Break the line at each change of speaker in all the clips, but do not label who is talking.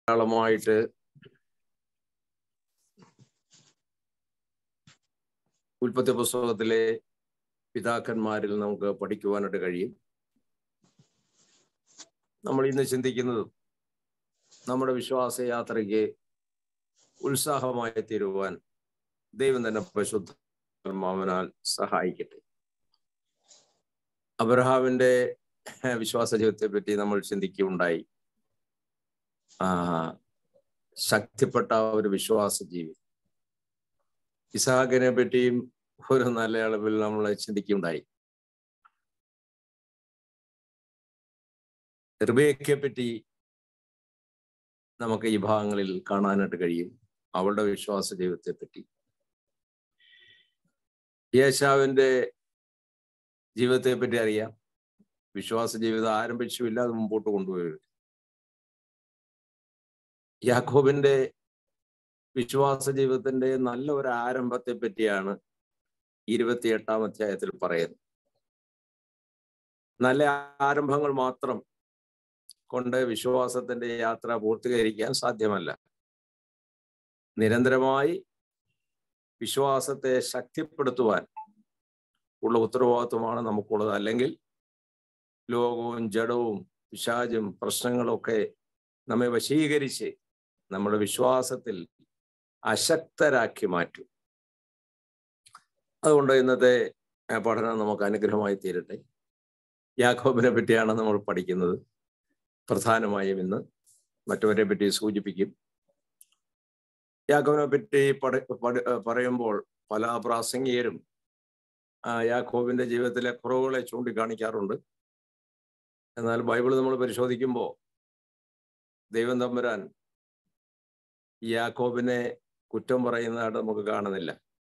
ധാരാളമായിട്ട് ഉൽപ്പത്തി പുസ്തകത്തിലെ പിതാക്കന്മാരിൽ നമുക്ക് പഠിക്കുവാനായിട്ട് കഴിയും നമ്മൾ ഇന്ന് ചിന്തിക്കുന്നതും നമ്മുടെ വിശ്വാസയാത്രയ്ക്ക് ഉത്സാഹമായി തീരുവാൻ ദൈവം തന്നെ പരിശുദ്ധമാവനാൽ സഹായിക്കട്ടെ അബ്രഹാമിന്റെ വിശ്വാസ ജീവിതത്തെ പറ്റി നമ്മൾ ചിന്തിക്കുകയുണ്ടായി ആ ശക്തിപ്പെട്ട ഒരു വിശ്വാസ ജീവി ഇസാഖിനെ പറ്റിയും ഒരു നല്ല അളവിൽ നമ്മൾ ചിന്തിക്കുകയുണ്ടായി റിബേക്കയെ പറ്റി നമുക്ക് ഈ ഭാഗങ്ങളിൽ കാണാനായിട്ട് കഴിയും അവളുടെ വിശ്വാസ ജീവിതത്തെ പറ്റി യേശാവിന്റെ ജീവിതത്തെ പറ്റി അറിയാം വിശ്വാസ ജീവിതം ആരംഭിച്ചുമില്ല അത് മുമ്പോട്ട് കൊണ്ടുപോയി യാക്കോബിന്റെ വിശ്വാസ ജീവിതത്തിന്റെ നല്ല ഒരു ആരംഭത്തെ പറ്റിയാണ് ഇരുപത്തിയെട്ടാം അധ്യായത്തിൽ പറയുന്നത് നല്ല ആരംഭങ്ങൾ മാത്രം കൊണ്ട് വിശ്വാസത്തിന്റെ യാത്ര പൂർത്തീകരിക്കാൻ സാധ്യമല്ല നിരന്തരമായി വിശ്വാസത്തെ ശക്തിപ്പെടുത്തുവാൻ ഉള്ള ഉത്തരവാദിത്വമാണ് നമുക്കുള്ളത് അല്ലെങ്കിൽ ലോകവും ജഡവും പിശാചും പ്രശ്നങ്ങളൊക്കെ നമ്മെ വശീകരിച്ച് നമ്മുടെ വിശ്വാസത്തിൽ അശക്തരാക്കി മാറ്റും അതുകൊണ്ട് ഇന്നത്തെ പഠനം നമുക്ക് അനുഗ്രഹമായി തീരട്ടെ യാക്കോബിനെ പറ്റിയാണ് നമ്മൾ പഠിക്കുന്നത് പ്രധാനമായും ഇന്ന് മറ്റവരെ പറ്റി സൂചിപ്പിക്കും യാക്കോബിനെ പറ്റി പറയുമ്പോൾ പല പ്രാസംഗികരും യാക്കോബിന്റെ ജീവിതത്തിലെ കുറവുകളെ ചൂണ്ടിക്കാണിക്കാറുണ്ട് എന്നാൽ ബൈബിൾ നമ്മൾ പരിശോധിക്കുമ്പോൾ ദൈവം തമ്പുരാൻ യാക്കോബിനെ കുറ്റം പറയുന്നതായിട്ട് നമുക്ക് കാണുന്നില്ല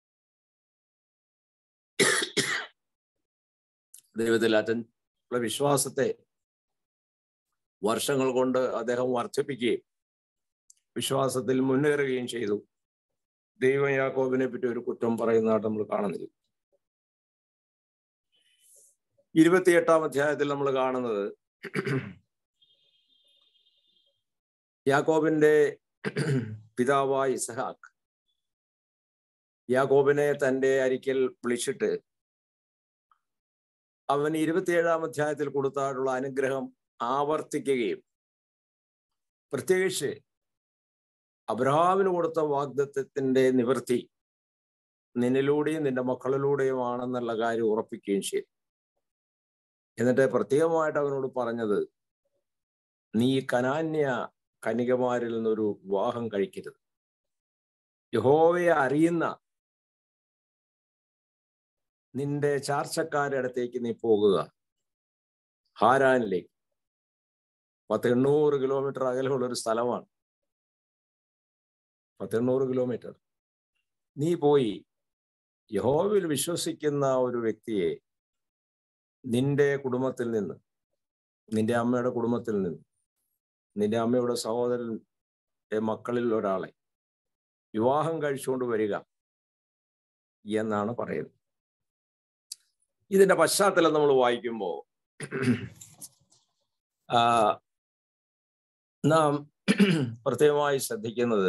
ദൈവത്തിൽ അച്ഛനുള്ള വിശ്വാസത്തെ വർഷങ്ങൾ കൊണ്ട് അദ്ദേഹം വർദ്ധിപ്പിക്കുകയും വിശ്വാസത്തിൽ മുന്നേറുകയും ചെയ്തു ദൈവം യാക്കോബിനെ പറ്റി ഒരു കുറ്റം പറയുന്നതായിട്ട് നമ്മൾ കാണുന്നില്ല ഇരുപത്തിയെട്ടാം അധ്യായത്തിൽ നമ്മൾ കാണുന്നത് യാക്കോബിന്റെ പിതാവായ ഇസഹാക്ക് യാക്കോബിനെ തന്റെ അരിക്കൽ വിളിച്ചിട്ട് അവൻ ഇരുപത്തിയേഴാം അധ്യായത്തിൽ കൊടുത്തായിട്ടുള്ള അനുഗ്രഹം ആവർത്തിക്കുകയും പ്രത്യേകിച്ച് അബ്രഹാമിന് കൊടുത്ത വാഗ്ദത്വത്തിന്റെ നിവൃത്തി നിന്നിലൂടെയും നിന്റെ മക്കളിലൂടെയുമാണെന്നുള്ള കാര്യം ഉറപ്പിക്കുകയും ചെയ്തു എന്നിട്ട് പ്രത്യേകമായിട്ട് അവനോട് പറഞ്ഞത് നീ കനാന്യ കനികമാരിൽ നിന്നൊരു വിവാഹം കഴിക്കരുത് യഹോവയെ അറിയുന്ന നിന്റെ ചാർച്ചക്കാരുടെ അടുത്തേക്ക് നീ പോകുക ഹാരാനിലേക്ക് പത്ത് എണ്ണൂറ് കിലോമീറ്റർ അകലെയുള്ള ഒരു സ്ഥലമാണ് പത്ത് എണ്ണൂറ് കിലോമീറ്റർ നീ പോയി യഹോവിൽ വിശ്വസിക്കുന്ന ഒരു വ്യക്തിയെ നിന്റെ കുടുംബത്തിൽ നിന്ന് നിന്റെ അമ്മയുടെ കുടുംബത്തിൽ നിന്ന് നിന്റെ അമ്മയുടെ സഹോദരന്റെ മക്കളിൽ ഒരാളെ വിവാഹം കഴിച്ചുകൊണ്ട് വരിക എന്നാണ് പറയുന്നത് ഇതിന്റെ പശ്ചാത്തലം നമ്മൾ വായിക്കുമ്പോൾ നാം പ്രത്യേകമായി ശ്രദ്ധിക്കുന്നത്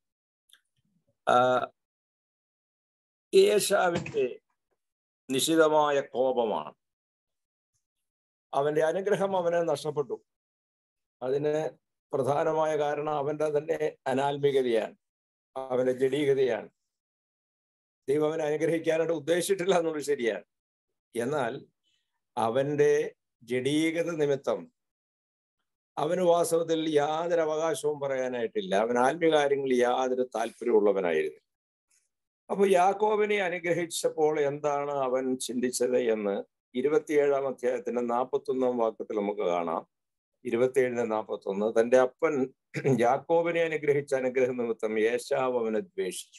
യേശാവിന്റെ നിശിതമായ കോപമാണ് അവന്റെ അനുഗ്രഹം അവന് നഷ്ടപ്പെട്ടു അതിന് പ്രധാനമായ കാരണം അവന്റെ തന്നെ അനാത്മികതയാണ് അവന്റെ ജഡീകതയാണ് ദൈവം അവനെ അനുഗ്രഹിക്കാനായിട്ട് ഉദ്ദേശിച്ചിട്ടില്ല എന്നുള്ളത് ശരിയാണ് എന്നാൽ അവന്റെ ജഡീകത നിമിത്തം അവന് വാസ്തവത്തിൽ യാതൊരു അവകാശവും പറയാനായിട്ടില്ല അവൻ ആത്മീയകാര്യങ്ങളിൽ യാതൊരു താല്പര്യമുള്ളവനായിരുന്നു അപ്പൊ യാക്കോബിനെ അനുഗ്രഹിച്ചപ്പോൾ എന്താണ് അവൻ ചിന്തിച്ചത് എന്ന് ഇരുപത്തിയേഴാം അധ്യായത്തിന്റെ നാൽപ്പത്തൊന്നാം വാക്യത്തിൽ നമുക്ക് കാണാം ഇരുപത്തിയേഴിന് നാൽപ്പത്തൊന്ന് തന്റെ അപ്പൻ യാക്കോബിനെ അനുഗ്രഹിച്ച അനുഗ്രഹ നിമിത്തം യേശാവ് അവനെ ദ്വേഷിച്ചു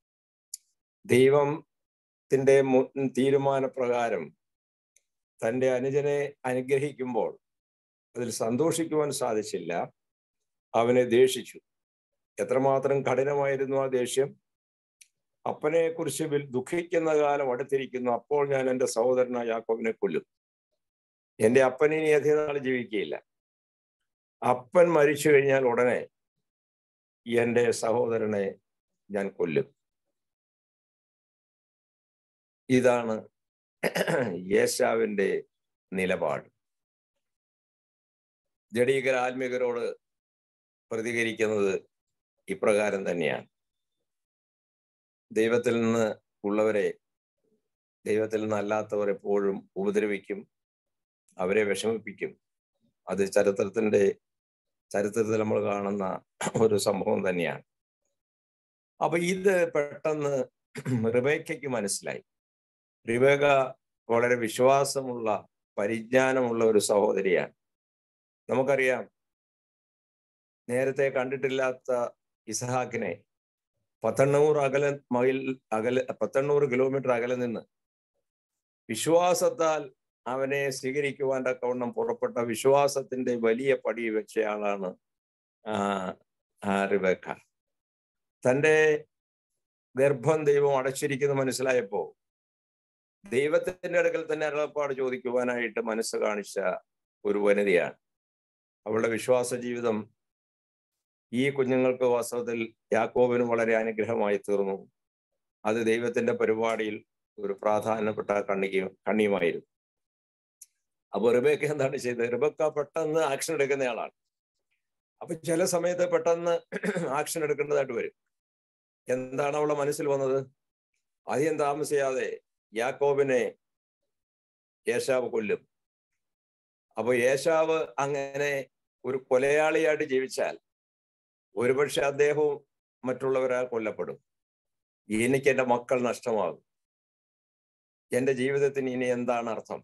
ദൈവത്തിന്റെ തീരുമാനപ്രകാരം തന്റെ അനുജനെ അനുഗ്രഹിക്കുമ്പോൾ അതിൽ സന്തോഷിക്കുവാൻ സാധിച്ചില്ല അവനെ ദേഷിച്ചു എത്രമാത്രം കഠിനമായിരുന്നു ആ ദേഷ്യം അപ്പനെ കുറിച്ച് ദുഃഖിക്കുന്ന കാലം അടുത്തിരിക്കുന്നു അപ്പോൾ ഞാൻ എൻ്റെ സഹോദരനായ യാക്കോബിനെ കൊല്ലും എൻ്റെ അപ്പൻ ഇനി അധികം നാൾ ജീവിക്കുകയില്ല അപ്പൻ മരിച്ചു കഴിഞ്ഞാൽ ഉടനെ എൻ്റെ സഹോദരനെ ഞാൻ കൊല്ലും ഇതാണ് യേശാവിൻ്റെ നിലപാട് ജഡീകര ആത്മീകരോട് പ്രതികരിക്കുന്നത് ഇപ്രകാരം തന്നെയാണ് ദൈവത്തിൽ നിന്ന് ഉള്ളവരെ ദൈവത്തിൽ നിന്നല്ലാത്തവർ എപ്പോഴും ഉപദ്രവിക്കും അവരെ വിഷമിപ്പിക്കും അത് ചരിത്രത്തിന്റെ ചരിത്രത്തിൽ നമ്മൾ കാണുന്ന ഒരു സംഭവം തന്നെയാണ് അപ്പൊ ഇത് പെട്ടെന്ന് റിബേക്കയ്ക്ക് മനസ്സിലായി റിബേക വളരെ വിശ്വാസമുള്ള പരിജ്ഞാനമുള്ള ഒരു സഹോദരിയാണ് നമുക്കറിയാം നേരത്തെ കണ്ടിട്ടില്ലാത്ത ഇസഹാക്കിനെ പത്തെണ്ണൂറ് അകല മൈൽ അകല പത്തെണ്ണൂറ് കിലോമീറ്റർ അകലെ നിന്ന് വിശ്വാസത്താൽ അവനെ സ്വീകരിക്കുവാൻ തക്കവണ്ണം പുറപ്പെട്ട വിശ്വാസത്തിന്റെ വലിയ പടി വെച്ചയാളാണ് ആ റിബേക്ക തൻ്റെ ഗർഭം ദൈവം അടച്ചിരിക്കുന്നു മനസ്സിലായപ്പോ ദൈവത്തിന്റെ അടുക്കൽ തന്നെ അരുളപ്പാട് ചോദിക്കുവാനായിട്ട് മനസ്സ് കാണിച്ച ഒരു വനിതയാണ് അവളുടെ വിശ്വാസ ജീവിതം ഈ കുഞ്ഞുങ്ങൾക്ക് വാസ്തവത്തിൽ യാക്കോബിനും വളരെ അനുഗ്രഹമായി തീർന്നു അത് ദൈവത്തിന്റെ പരിപാടിയിൽ ഒരു പ്രാധാന്യപ്പെട്ട കണ്ണിക്കും കണ്ണിയുമായിരുന്നു അപ്പൊ റിബേക്ക എന്താണ് ചെയ്തത് റിബക്ക പെട്ടെന്ന് ആക്ഷൻ എടുക്കുന്നയാളാണ് അപ്പൊ ചില സമയത്ത് പെട്ടെന്ന് ആക്ഷൻ എടുക്കേണ്ടതായിട്ട് വരും എന്താണ് അവളുടെ മനസ്സിൽ വന്നത് അധികം താമസിയാതെ യാക്കോബിനെ യേശാവ് കൊല്ലും അപ്പൊ യേശാവ് അങ്ങനെ ഒരു കൊലയാളിയായിട്ട് ജീവിച്ചാൽ ഒരുപക്ഷെ അദ്ദേഹവും മറ്റുള്ളവരാൽ കൊല്ലപ്പെടും എനിക്ക് എൻ്റെ മക്കൾ നഷ്ടമാകും എൻ്റെ ജീവിതത്തിന് ഇനി എന്താണ് അർത്ഥം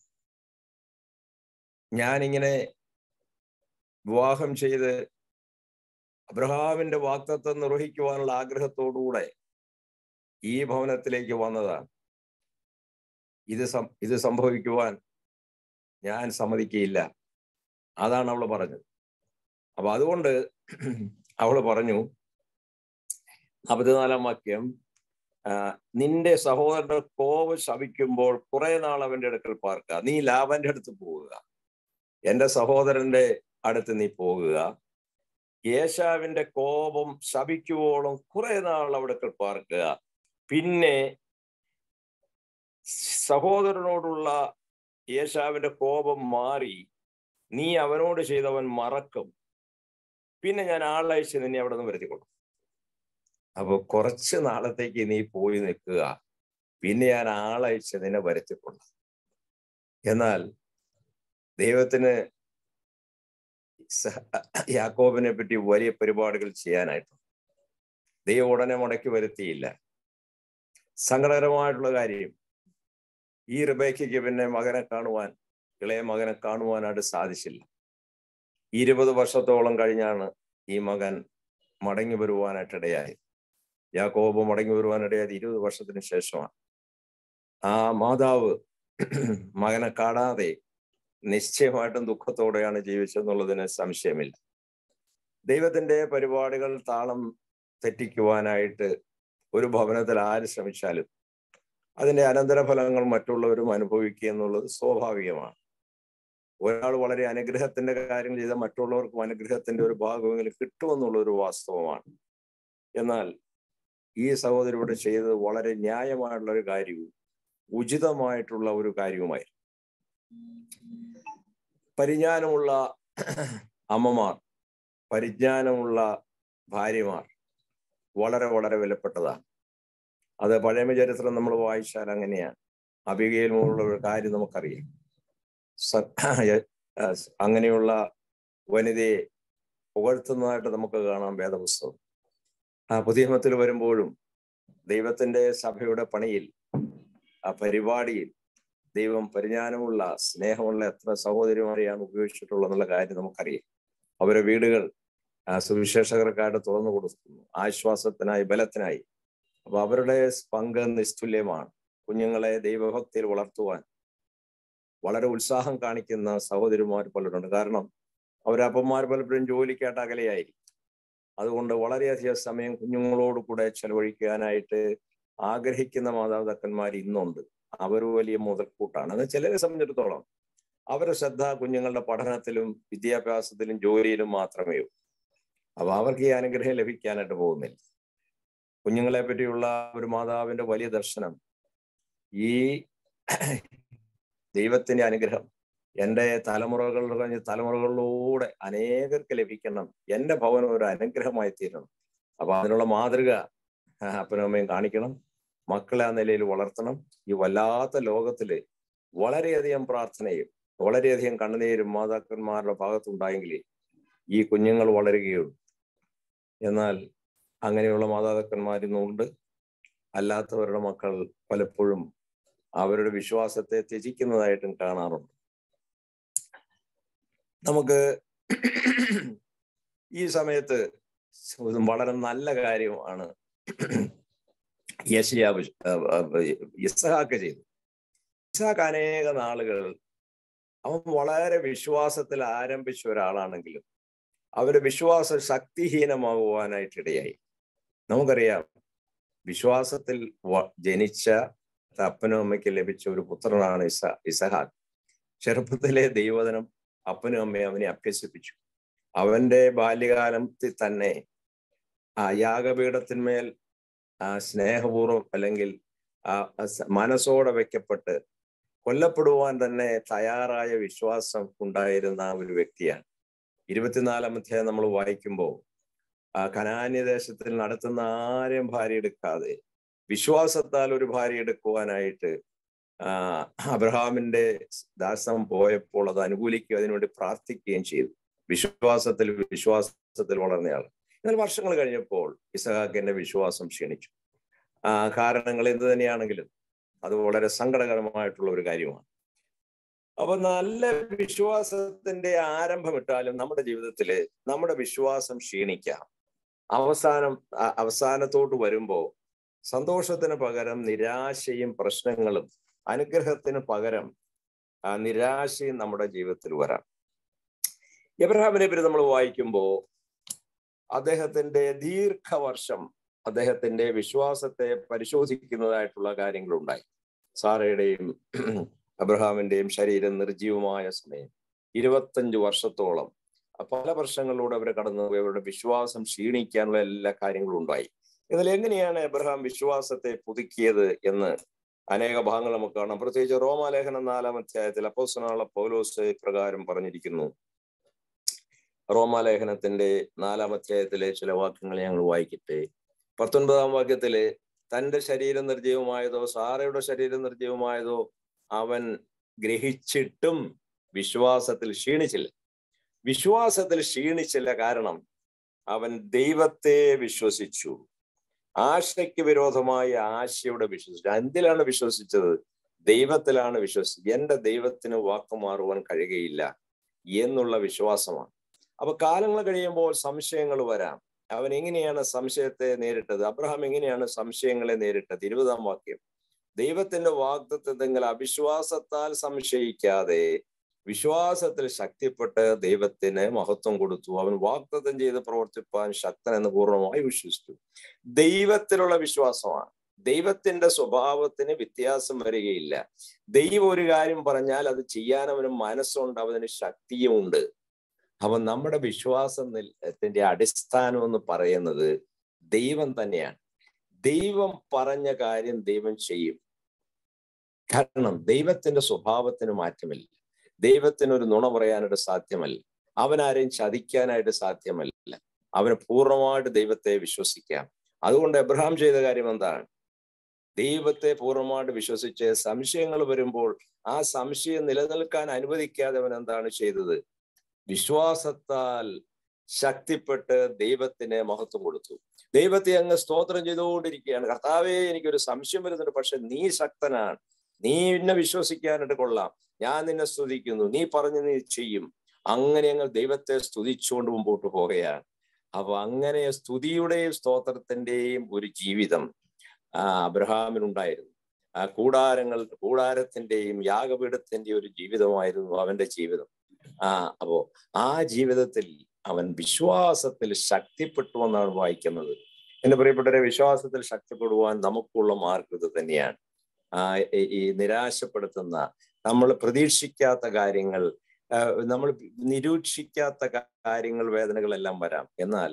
ഞാനിങ്ങനെ വിവാഹം ചെയ്ത് അബ്രഹാമിന്റെ വാക്തത്വം നിർവഹിക്കുവാനുള്ള ആഗ്രഹത്തോടുകൂടെ ഈ ഭവനത്തിലേക്ക് വന്നതാണ് ഇത് ഇത് സംഭവിക്കുവാൻ ഞാൻ സമ്മതിക്കുകയില്ല അതാണ് അവൾ പറഞ്ഞത് അപ്പൊ അതുകൊണ്ട് അവൾ പറഞ്ഞു നാൽപ്പത്തിനാലാം വാക്യം നിന്റെ സഹോദരന്റെ കോവ് ശപിക്കുമ്പോൾ കുറെ നാൾ അവന്റെ അടുക്കൽ പാർക്കുക നീ ലാഭന്റെ അടുത്ത് പോവുക എന്റെ സഹോദരന്റെ അടുത്ത് നീ പോകുക യേശാവിന്റെ കോപം ശപിക്കുവോളം കുറെ നാൾ അവിടക്കൽ പാർക്കുക പിന്നെ സഹോദരനോടുള്ള യേശാവിന്റെ കോപം മാറി നീ അവനോട് ചെയ്തവൻ മറക്കും പിന്നെ ഞാൻ ആളയച്ച് നിന്നെ അവിടെ നിന്ന് വരുത്തിക്കൊള്ളും അപ്പൊ കുറച്ച് നാളത്തേക്ക് നീ പോയി നിൽക്കുക പിന്നെ ഞാൻ ആളയച്ച് നിന്നെ വരുത്തിക്കൊള്ളും എന്നാൽ ദൈവത്തിന് യാക്കോബിനെ പറ്റി വലിയ പരിപാടികൾ ചെയ്യാനായിട്ട് ദൈവം ഉടനെ മുടക്കി വരുത്തിയില്ല സങ്കടകരമായിട്ടുള്ള കാര്യം ഈ റിബേക്കയ്ക്ക് പിന്നെ മകനെ കാണുവാൻ ഇളയ മകനെ കാണുവാനായിട്ട് സാധിച്ചില്ല ഇരുപത് വർഷത്തോളം കഴിഞ്ഞാണ് ഈ മകൻ മടങ്ങി വരുവാനായിട്ടിടയായി യാക്കോബ് മടങ്ങി വരുവാനിടയായത് ഇരുപത് വർഷത്തിന് ശേഷമാണ് ആ മാതാവ് മകനെ കാണാതെ നിശ്ചയമായിട്ടും ദുഃഖത്തോടെയാണ് ജീവിച്ചതെന്നുള്ളതിന് സംശയമില്ല ദൈവത്തിന്റെ പരിപാടികൾ താളം തെറ്റിക്കുവാനായിട്ട് ഒരു ഭവനത്തിൽ ആര് ശ്രമിച്ചാലും അതിന്റെ അനന്തരഫലങ്ങൾ മറ്റുള്ളവരും അനുഭവിക്കുക എന്നുള്ളത് സ്വാഭാവികമാണ് ഒരാൾ വളരെ അനുഗ്രഹത്തിന്റെ കാര്യങ്ങൾ ചെയ്താൽ മറ്റുള്ളവർക്കും അനുഗ്രഹത്തിന്റെ ഒരു ഭാഗമെങ്കിലും കിട്ടുമെന്നുള്ള ഒരു വാസ്തവമാണ് എന്നാൽ ഈ സഹോദരിയുടെ ചെയ്തത് വളരെ ന്യായമായിട്ടുള്ള ഒരു കാര്യവും ഉചിതമായിട്ടുള്ള ഒരു കാര്യവുമായിരുന്നു പരിജ്ഞാനമുള്ള അമ്മമാർ പരിജ്ഞാനമുള്ള ഭാര്യമാർ വളരെ വളരെ വിലപ്പെട്ടതാണ് അത് പഴയ ചരിത്രം നമ്മൾ വായിച്ചാൽ അങ്ങനെയാണ് അബികയിൽ മുള്ള ഒരു കാര്യം നമുക്കറിയാം അങ്ങനെയുള്ള വനിതയെ പുകഴ്ത്തുന്നതായിട്ട് നമുക്ക് കാണാം വേദപുസ്തകം ആ പുതിയമത്തിൽ വരുമ്പോഴും ദൈവത്തിന്റെ സഭയുടെ പണിയിൽ ആ പരിപാടിയിൽ ദൈവം പരിജ്ഞാനമുള്ള സ്നേഹമുള്ള എത്ര സഹോദരിമാരെയാണ് ഉപയോഗിച്ചിട്ടുള്ളത് എന്നുള്ള കാര്യം നമുക്കറിയാം അവരെ വീടുകൾ സുവിശേഷകർക്കായിട്ട് തുറന്നു കൊടുക്കുന്നു ആശ്വാസത്തിനായി ബലത്തിനായി അപ്പൊ അവരുടെ പങ്ക് നിസ്തുല്യമാണ് കുഞ്ഞുങ്ങളെ ദൈവഭക്തിയിൽ വളർത്തുവാൻ വളരെ ഉത്സാഹം കാണിക്കുന്ന സഹോദരിമാർ പലരുണ്ട് കാരണം അവരപ്പന്മാർ പലപ്പോഴും ജോലിക്കായിട്ട് അകലെയായിരിക്കും അതുകൊണ്ട് വളരെയധികം സമയം കുഞ്ഞുങ്ങളോട് കൂടെ ചെലവഴിക്കാനായിട്ട് ആഗ്രഹിക്കുന്ന മാതാപിതാക്കന്മാർ ഇന്നുണ്ട് അവർ വലിയ മുതൽക്കൂട്ടാണ് അത് ചിലരെ സംബന്ധിച്ചിടത്തോളം അവരുടെ ശ്രദ്ധ കുഞ്ഞുങ്ങളുടെ പഠനത്തിലും വിദ്യാഭ്യാസത്തിലും ജോലിയിലും മാത്രമേ ഉള്ളൂ അപ്പൊ അവർക്ക് ഈ അനുഗ്രഹം ലഭിക്കാനായിട്ട് പോകുന്നില്ല കുഞ്ഞുങ്ങളെ പറ്റിയുള്ള ഒരു മാതാവിന്റെ വലിയ ദർശനം ഈ ദൈവത്തിന്റെ അനുഗ്രഹം എൻ്റെ തലമുറകൾ കഴിഞ്ഞ് തലമുറകളിലൂടെ അനേകർക്ക് ലഭിക്കണം എൻ്റെ ഭവനം ഒരു അനുഗ്രഹമായി തീരണം അപ്പൊ അതിനുള്ള മാതൃക അപ്പനും അമ്മയും കാണിക്കണം മക്കളെ ആ നിലയിൽ വളർത്തണം ഈ വല്ലാത്ത ലോകത്തില് വളരെയധികം പ്രാർത്ഥനയും വളരെയധികം കണ്ണുനീരും മാതാക്കന്മാരുടെ ഭാഗത്തുണ്ടായെങ്കിൽ ഈ കുഞ്ഞുങ്ങൾ വളരുകയുള്ളൂ എന്നാൽ അങ്ങനെയുള്ള മാതാപിതാക്കന്മാരിന്നുണ്ട് അല്ലാത്തവരുടെ മക്കൾ പലപ്പോഴും അവരുടെ വിശ്വാസത്തെ ത്യജിക്കുന്നതായിട്ടും കാണാറുണ്ട് നമുക്ക് ഈ സമയത്ത് വളരെ നല്ല കാര്യമാണ് യശയാവ് ഇസഹാക്ക് ചെയ്തു ഇസഹാക്ക് അനേക നാളുകൾ അവൻ വളരെ വിശ്വാസത്തിൽ ആരംഭിച്ച ഒരാളാണെങ്കിലും അവരുടെ വിശ്വാസം ശക്തിഹീനമാകുവാനായിട്ടിടയായി നമുക്കറിയാം വിശ്വാസത്തിൽ ജനിച്ച അപ്പനും അമ്മയ്ക്ക് ലഭിച്ച ഒരു പുത്രനാണ് ഇസ ഇസഹാക്ക് ചെറുപ്പത്തിലെ ദൈവദനം അപ്പനും അമ്മയും അവനെ അഭ്യസിപ്പിച്ചു അവന്റെ ബാല്യകാലത്തിൽ തന്നെ ആ യാഗപീഠത്തിന്മേൽ ആ സ്നേഹപൂർവ്വം അല്ലെങ്കിൽ ആ മനസ്സോടെ വെക്കപ്പെട്ട് കൊല്ലപ്പെടുവാൻ തന്നെ തയ്യാറായ വിശ്വാസം ഉണ്ടായിരുന്ന ഒരു വ്യക്തിയാണ് ഇരുപത്തിനാലാം അധ്യായം നമ്മൾ വായിക്കുമ്പോൾ ആ കനാന്യ ദേശത്തിൽ നടത്തുന്ന ആരെയും ഭാര്യ എടുക്കാതെ വിശ്വാസത്താൽ ഒരു ഭാര്യ എടുക്കുവാനായിട്ട് ആ അബ്രഹാമിന്റെ ദാസം പോയപ്പോൾ അത് അനുകൂലിക്കുകയും അതിനുവേണ്ടി പ്രാർത്ഥിക്കുകയും ചെയ്തു വിശ്വാസത്തിൽ വിശ്വാസത്തിൽ വളർന്നയാൾ എന്നാൽ വർഷങ്ങൾ കഴിഞ്ഞപ്പോൾ ഇസഹാക്കിന്റെ വിശ്വാസം ക്ഷീണിച്ചു ആ കാരണങ്ങൾ എന്ത് തന്നെയാണെങ്കിലും അത് വളരെ സങ്കടകരമായിട്ടുള്ള ഒരു കാര്യമാണ് അപ്പൊ നല്ല വിശ്വാസത്തിന്റെ ആരംഭം ഇട്ടാലും നമ്മുടെ ജീവിതത്തിൽ നമ്മുടെ വിശ്വാസം ക്ഷീണിക്കാം അവസാനം അവസാനത്തോട്ട് വരുമ്പോ സന്തോഷത്തിന് പകരം നിരാശയും പ്രശ്നങ്ങളും അനുഗ്രഹത്തിന് പകരം ആ നിരാശയും നമ്മുടെ ജീവിതത്തിൽ വരാം എബ്രഹാമിനെ പറ്റി നമ്മൾ വായിക്കുമ്പോൾ അദ്ദേഹത്തിന്റെ ദീർഘവർഷം അദ്ദേഹത്തിന്റെ വിശ്വാസത്തെ പരിശോധിക്കുന്നതായിട്ടുള്ള കാര്യങ്ങളുണ്ടായി സാറയുടെയും അബ്രഹാമിന്റെയും ശരീരം നിർജീവമായ സമയം ഇരുപത്തഞ്ച് വർഷത്തോളം പല വർഷങ്ങളിലൂടെ അവർ കടന്നു അവരുടെ വിശ്വാസം ക്ഷീണിക്കാനുള്ള എല്ലാ കാര്യങ്ങളും ഉണ്ടായി എന്നാൽ എങ്ങനെയാണ് എബ്രഹാം വിശ്വാസത്തെ പുതുക്കിയത് എന്ന് അനേക ഭാഗങ്ങൾ നമുക്ക് കാണാം പ്രത്യേകിച്ച് റോമാലേഖനം നാലാം അധ്യായത്തിൽ അപ്പോസനാള പൗലോസ് പ്രകാരം പറഞ്ഞിരിക്കുന്നു റോമാലേഖനത്തിന്റെ നാലാം അധ്യായത്തിലെ ചില വാക്യങ്ങൾ ഞങ്ങൾ വായിക്കട്ടെ പത്തൊൻപതാം വാക്യത്തില് തന്റെ ശരീരം നിർജീവമായതോ സാറയുടെ ശരീരം നിർജീവമായതോ അവൻ ഗ്രഹിച്ചിട്ടും വിശ്വാസത്തിൽ ക്ഷീണിച്ചില്ല വിശ്വാസത്തിൽ ക്ഷീണിച്ചില്ല കാരണം അവൻ ദൈവത്തെ വിശ്വസിച്ചു ആശയ്ക്ക് വിരോധമായി ആശയോടെ വിശ്വസിച്ചു എന്തിലാണ് വിശ്വസിച്ചത് ദൈവത്തിലാണ് വിശ്വസിച്ചത് എന്റെ ദൈവത്തിന് വാക്കുമാറുവാൻ കഴിയുകയില്ല എന്നുള്ള വിശ്വാസമാണ് അപ്പൊ കാലങ്ങൾ കഴിയുമ്പോൾ സംശയങ്ങൾ വരാം അവൻ എങ്ങനെയാണ് സംശയത്തെ നേരിട്ടത് അബ്രഹാം എങ്ങനെയാണ് സംശയങ്ങളെ നേരിട്ടത് ഇരുപതാം വാക്യം ദൈവത്തിന്റെ വാഗ്ദത്വങ്ങൾ അവിശ്വാസത്താൽ സംശയിക്കാതെ വിശ്വാസത്തിൽ ശക്തിപ്പെട്ട് ദൈവത്തിന് മഹത്വം കൊടുത്തു അവൻ വാഗ്ദത്തം ചെയ്ത് പ്രവർത്തിപ്പാൻ ശക്തൻ എന്ന് പൂർണ്ണമായി വിശ്വസിച്ചു ദൈവത്തിലുള്ള വിശ്വാസമാണ് ദൈവത്തിന്റെ സ്വഭാവത്തിന് വ്യത്യാസം വരികയില്ല ദൈവം ഒരു കാര്യം പറഞ്ഞാൽ അത് ചെയ്യാൻ അവന് മനസ്സുണ്ട് അവന് ശക്തിയുമുണ്ട് അവൻ നമ്മുടെ വിശ്വാസത്തിന്റെ അടിസ്ഥാനം എന്ന് പറയുന്നത് ദൈവം തന്നെയാണ് ദൈവം പറഞ്ഞ കാര്യം ദൈവം ചെയ്യും കാരണം ദൈവത്തിന്റെ സ്വഭാവത്തിന് മാറ്റമില്ല ദൈവത്തിന് ഒരു നുണ പറയാനായിട്ട് സാധ്യമല്ല അവനാരെയും ചതിക്കാനായിട്ട് സാധ്യമല്ല അവന് പൂർണ്ണമായിട്ട് ദൈവത്തെ വിശ്വസിക്കാം അതുകൊണ്ട് എബ്രഹാം ചെയ്ത കാര്യം എന്താണ് ദൈവത്തെ പൂർണ്ണമായിട്ട് വിശ്വസിച്ച് സംശയങ്ങൾ വരുമ്പോൾ ആ സംശയം നിലനിൽക്കാൻ അനുവദിക്കാതെ അവൻ എന്താണ് ചെയ്തത് വിശ്വാസത്താൽ ശക്തിപ്പെട്ട് ദൈവത്തിന് മഹത്വം കൊടുത്തു ദൈവത്തെ അങ്ങ് സ്തോത്രം ചെയ്തുകൊണ്ടിരിക്കുകയാണ് കർത്താവേ എനിക്കൊരു സംശയം വരുന്നുണ്ട് പക്ഷെ നീ ശക്തനാണ് നീ എന്നെ വിശ്വസിക്കാനായിട്ട് കൊള്ളാം ഞാൻ നിന്നെ സ്തുതിക്കുന്നു നീ പറഞ്ഞു നീ ചെയ്യും അങ്ങനെ ഞങ്ങൾ ദൈവത്തെ സ്തുതിച്ചുകൊണ്ട് മുമ്പോട്ട് പോവുകയാണ് അപ്പൊ അങ്ങനെ സ്തുതിയുടെയും സ്തോത്രത്തിന്റെയും ഒരു ജീവിതം ആ അബ്രഹാമിനുണ്ടായിരുന്നു ആ കൂടാരങ്ങൾ കൂടാരത്തിന്റെയും യാഗപീഠത്തിന്റെയും ഒരു ജീവിതമായിരുന്നു അവന്റെ ജീവിതം ആ അപ്പോ ആ ജീവിതത്തിൽ അവൻ വിശ്വാസത്തിൽ ശക്തിപ്പെട്ടു എന്നാണ് വായിക്കുന്നത് എന്റെ പ്രിയപ്പെട്ടവരെ വിശ്വാസത്തിൽ ശക്തിപ്പെടുവാൻ നമുക്കുള്ള മാർഗം ഇത് തന്നെയാണ് ആ ഈ നിരാശപ്പെടുത്തുന്ന നമ്മൾ പ്രതീക്ഷിക്കാത്ത കാര്യങ്ങൾ നമ്മൾ നിരീക്ഷിക്കാത്ത കാര്യങ്ങൾ വേദനകളെല്ലാം വരാം എന്നാൽ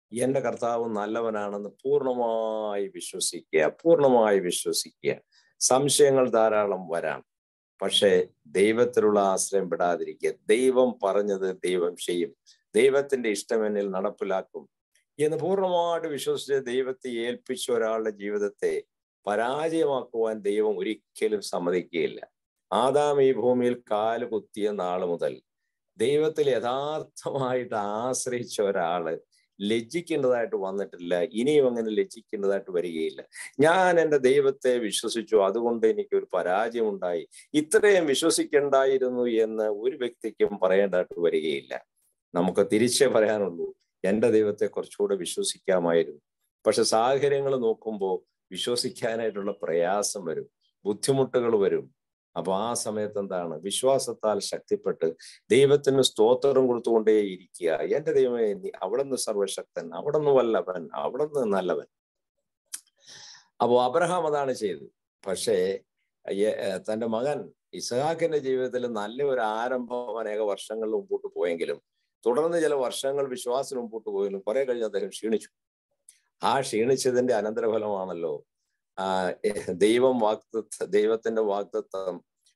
എന്റെ കർത്താവ് നല്ലവനാണെന്ന് പൂർണ്ണമായി വിശ്വസിക്കുക പൂർണ്ണമായി വിശ്വസിക്കുക സംശയങ്ങൾ ധാരാളം വരാം പക്ഷേ ദൈവത്തിലുള്ള ആശ്രയം വിടാതിരിക്കുക ദൈവം പറഞ്ഞത് ദൈവം ചെയ്യും ദൈവത്തിന്റെ ഇഷ്ടം എന്നിൽ നടപ്പിലാക്കും എന്ന് പൂർണ്ണമായിട്ട് വിശ്വസിച്ച് ദൈവത്തെ ഏൽപ്പിച്ച ഒരാളുടെ ജീവിതത്തെ പരാജയമാക്കുവാൻ ദൈവം ഒരിക്കലും സമ്മതിക്കുകയില്ല ആദാം ഈ ഭൂമിയിൽ കാല് കുത്തിയ നാൾ മുതൽ ദൈവത്തിൽ യഥാർത്ഥമായിട്ട് ആശ്രയിച്ച ഒരാള് ലജ്ജിക്കേണ്ടതായിട്ട് വന്നിട്ടില്ല ഇനിയും അങ്ങനെ ലജ്ജിക്കേണ്ടതായിട്ട് വരികയില്ല ഞാൻ എൻ്റെ ദൈവത്തെ വിശ്വസിച്ചു അതുകൊണ്ട് എനിക്ക് ഒരു പരാജയം ഉണ്ടായി ഇത്രയും വിശ്വസിക്കണ്ടായിരുന്നു എന്ന് ഒരു വ്യക്തിക്കും പറയേണ്ടതായിട്ട് വരികയില്ല നമുക്ക് തിരിച്ചേ പറയാനുള്ളൂ എൻ്റെ ദൈവത്തെ കുറച്ചുകൂടെ വിശ്വസിക്കാമായിരുന്നു പക്ഷെ സാഹചര്യങ്ങൾ നോക്കുമ്പോൾ വിശ്വസിക്കാനായിട്ടുള്ള പ്രയാസം വരും ബുദ്ധിമുട്ടുകൾ വരും അപ്പൊ ആ സമയത്ത് എന്താണ് വിശ്വാസത്താൽ ശക്തിപ്പെട്ട് ദൈവത്തിന് സ്തോത്രം കൊടുത്തുകൊണ്ടേ ഇരിക്കുക എന്റെ ദൈവമേ നീ അവിടെ നിന്ന് സർവശക്തൻ അവിടെ നിന്ന് വല്ലവൻ അവിടെ നിന്ന് നല്ലവൻ അപ്പോ അബ്രഹാം അതാണ് ചെയ്തത് പക്ഷേ തന്റെ മകൻ ഇസഹാക്കിന്റെ ജീവിതത്തിൽ നല്ല ഒരു ആരംഭം അനേക വർഷങ്ങൾ മുമ്പോട്ട് പോയെങ്കിലും തുടർന്ന് ചില വർഷങ്ങൾ വിശ്വാസത്തിന് മുമ്പോട്ട് പോയെങ്കിലും കുറെ കഴിഞ്ഞ് അദ്ദേഹം ക്ഷീണിച്ചു ആ ക്ഷീണിച്ചതിന്റെ അനന്തരഫലമാണല്ലോ ആ ദൈവം വാക്തത്വ ദൈവത്തിന്റെ വാക്തത്വം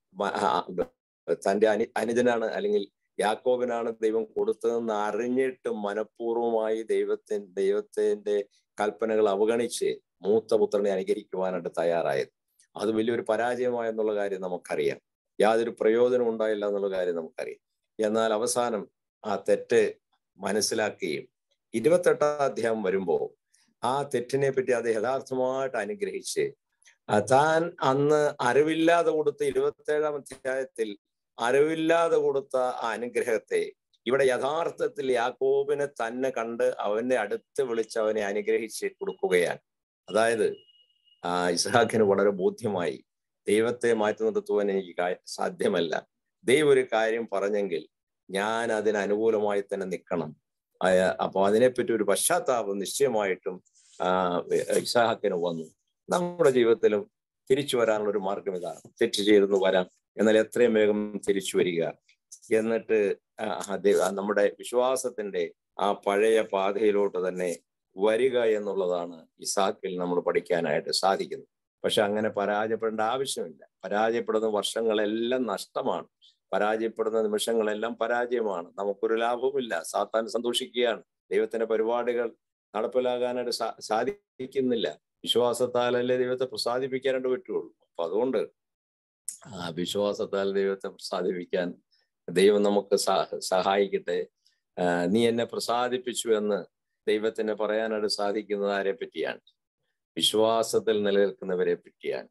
തന്റെ അനി അനുജനാണ് അല്ലെങ്കിൽ യാക്കോബിനാണ് ദൈവം കൊടുത്തതെന്ന് അറിഞ്ഞിട്ട് മനഃപൂർവ്വമായി ദൈവത്തിൻ ദൈവത്തിന്റെ കൽപ്പനകൾ അവഗണിച്ച് മൂത്ത പുത്രനെ അനുകരിക്കുവാനായിട്ട് തയ്യാറായത് അത് വലിയൊരു പരാജയമായെന്നുള്ള കാര്യം നമുക്കറിയാം യാതൊരു പ്രയോജനം ഉണ്ടായില്ല എന്നുള്ള കാര്യം നമുക്കറിയാം എന്നാൽ അവസാനം ആ തെറ്റ് മനസ്സിലാക്കുകയും ഇരുപത്തെട്ടാം അധ്യായം വരുമ്പോൾ ആ തെറ്റിനെ പറ്റി അത് യഥാർത്ഥമായിട്ട് അനുഗ്രഹിച്ച് താൻ അന്ന് അറിവില്ലാതെ കൊടുത്ത ഇരുപത്തേഴാം അധ്യായത്തിൽ അറിവില്ലാതെ കൊടുത്ത ആ അനുഗ്രഹത്തെ ഇവിടെ യഥാർത്ഥത്തിൽ യാക്കോബിനെ തന്നെ കണ്ട് അവന്റെ അടുത്ത് വിളിച്ച് അവനെ അനുഗ്രഹിച്ച് കൊടുക്കുകയാണ് അതായത് ആ ഇസ്ഹാഖിന് വളരെ ബോധ്യമായി ദൈവത്തെ മാറ്റി നിർത്തുവാൻ എനിക്ക് സാധ്യമല്ല ദൈവം ഒരു കാര്യം പറഞ്ഞെങ്കിൽ ഞാൻ അതിന് അനുകൂലമായി തന്നെ നിൽക്കണം അപ്പൊ അതിനെപ്പറ്റി ഒരു പശ്ചാത്താപം നിശ്ചയമായിട്ടും ആ ഇസാഹാക്കിന് വന്നു നമ്മുടെ ജീവിതത്തിലും തിരിച്ചു വരാനുള്ള ഒരു മാർഗം ഇതാണ് തെറ്റ് ചെയ്തെന്ന് വരാം എന്നാൽ എത്രയും വേഗം തിരിച്ചു വരിക എന്നിട്ട് നമ്മുടെ വിശ്വാസത്തിന്റെ ആ പഴയ പാതയിലോട്ട് തന്നെ വരിക എന്നുള്ളതാണ് ഇസാക്കിൽ നമ്മൾ പഠിക്കാനായിട്ട് സാധിക്കുന്നത് പക്ഷെ അങ്ങനെ പരാജയപ്പെടേണ്ട ആവശ്യമില്ല പരാജയപ്പെടുന്ന വർഷങ്ങളെല്ലാം നഷ്ടമാണ് പരാജയപ്പെടുന്ന നിമിഷങ്ങളെല്ലാം പരാജയമാണ് നമുക്കൊരു ലാഭവുമില്ല സാത്താൻ സന്തോഷിക്കുകയാണ് ദൈവത്തിന്റെ പരിപാടികൾ നടപ്പിലാകാനായിട്ട് സാ സാധിക്കുന്നില്ല വിശ്വാസത്താലല്ലേ ദൈവത്തെ പ്രസാദിപ്പിക്കാനായിട്ട് പറ്റുള്ളൂ അപ്പൊ അതുകൊണ്ട് ആ വിശ്വാസത്താൽ ദൈവത്തെ പ്രസാദിപ്പിക്കാൻ ദൈവം നമുക്ക് സഹായിക്കട്ടെ നീ എന്നെ പ്രസാദിപ്പിച്ചു എന്ന് ദൈവത്തിന് പറയാനായിട്ട് സാധിക്കുന്നത് ആരെ പറ്റിയാണ് വിശ്വാസത്തിൽ നിലനിൽക്കുന്നവരെ പറ്റിയാണ്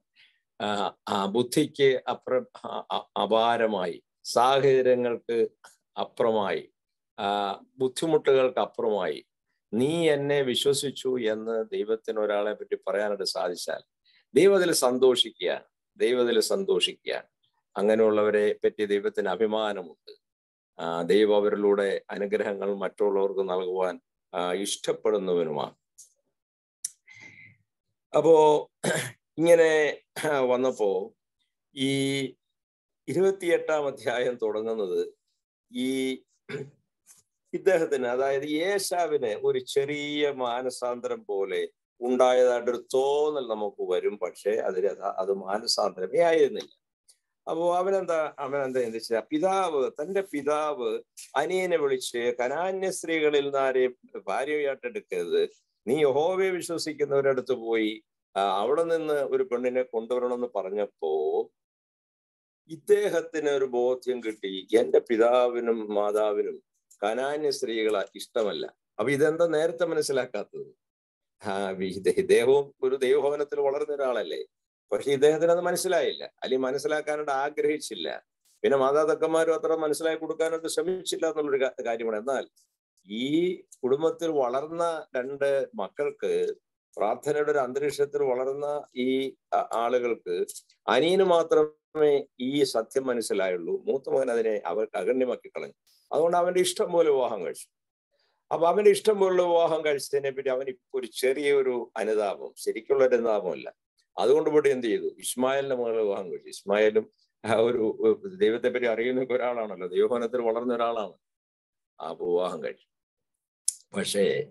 ആ ബുദ്ധിക്ക് അപ്ര അപാരമായി സാഹചര്യങ്ങൾക്ക് അപ്പുറമായി ബുദ്ധിമുട്ടുകൾക്ക് അപ്പുറമായി നീ എന്നെ വിശ്വസിച്ചു എന്ന് ദൈവത്തിന് ഒരാളെ പറ്റി പറയാനായിട്ട് സാധിച്ചാൽ ദൈവത്തിൽ സന്തോഷിക്കുകയാണ് ദൈവത്തിൽ സന്തോഷിക്കുകയാണ് അങ്ങനെയുള്ളവരെ പറ്റി ദൈവത്തിന് അഭിമാനമുണ്ട് ദൈവം അവരിലൂടെ അനുഗ്രഹങ്ങൾ മറ്റുള്ളവർക്ക് നൽകുവാൻ ഇഷ്ടപ്പെടുന്നവനുമാണ് അപ്പോ ഇങ്ങനെ വന്നപ്പോ ഈ ഇരുപത്തിയെട്ടാം അധ്യായം തുടങ്ങുന്നത് ഈ ഇദ്ദേഹത്തിന് അതായത് യേശാവിന് ഒരു ചെറിയ മാനസാന്തരം പോലെ ഉണ്ടായതായിട്ടൊരു തോന്നൽ നമുക്ക് വരും പക്ഷെ അതിൽ അത് മാനസാന്തരമേ ആയിരുന്നില്ല അപ്പോ അവനെന്താ അവനെന്താ ചിന്തിച്ച പിതാവ് തന്റെ പിതാവ് അനിയനെ വിളിച്ച് കനാന്യ സ്ത്രീകളിൽ നിന്നാരെ ഭാര്യയായിട്ട് എടുക്കരുത് നീ യഹോവയെ വിശ്വസിക്കുന്നവരടുത്ത് പോയി അവിടെ നിന്ന് ഒരു പെണ്ണിനെ കൊണ്ടുവരണമെന്ന് പറഞ്ഞപ്പോ ഇദ്ദേഹത്തിന് ഒരു ബോധ്യം കിട്ടി എന്റെ പിതാവിനും മാതാവിനും കനാന്യ സ്ത്രീകളെ ഇഷ്ടമല്ല അപ്പൊ ഇതെന്താ നേരത്തെ മനസ്സിലാക്കാത്തത് ആ ഇദ്ദേഹവും ഒരു ദൈവഭവനത്തിൽ വളർന്ന ഒരാളല്ലേ പക്ഷെ ഇദ്ദേഹത്തിന് അത് മനസ്സിലായില്ല അല്ലെങ്കിൽ മനസ്സിലാക്കാനായിട്ട് ആഗ്രഹിച്ചില്ല പിന്നെ മാതാപിതാക്കന്മാരും അത്ര മനസ്സിലാക്കി കൊടുക്കാനായിട്ട് ശ്രമിച്ചില്ല എന്നുള്ളൊരു കാര്യമാണ് എന്നാൽ ഈ കുടുംബത്തിൽ വളർന്ന രണ്ട് മക്കൾക്ക് പ്രാർത്ഥനയുടെ ഒരു അന്തരീക്ഷത്തിൽ വളർന്ന ഈ ആളുകൾക്ക് അനിയന് മാത്രമേ ഈ സത്യം മനസ്സിലായുള്ളൂ മൂത്ത മകൻ അതിനെ അവർ അഗണ്യമാക്കി കളഞ്ഞു അതുകൊണ്ട് അവന്റെ ഇഷ്ടം പോലെ വിവാഹം കഴിച്ചു അപ്പൊ അവന്റെ ഇഷ്ടം പോലുള്ള വിവാഹം കഴിച്ചതിനെ പറ്റി അവൻ ഇപ്പൊ ഒരു ചെറിയ ഒരു അനുതാപം ശരിക്കുള്ള ഒരു അനുതാപമല്ല അതുകൊണ്ട് ഇവിടെ എന്ത് ചെയ്തു ഇസ്മായിലിന്റെ മകളെ വിവാഹം കഴിച്ചു ഇസ്മായിലും ഒരു ദൈവത്തെ പറ്റി അറിയുന്ന ഒരാളാണല്ലോ ദൈവഭവനത്തിൽ വളർന്ന ഒരാളാണ് ആ വിവാഹം കഴിച്ചു പക്ഷേ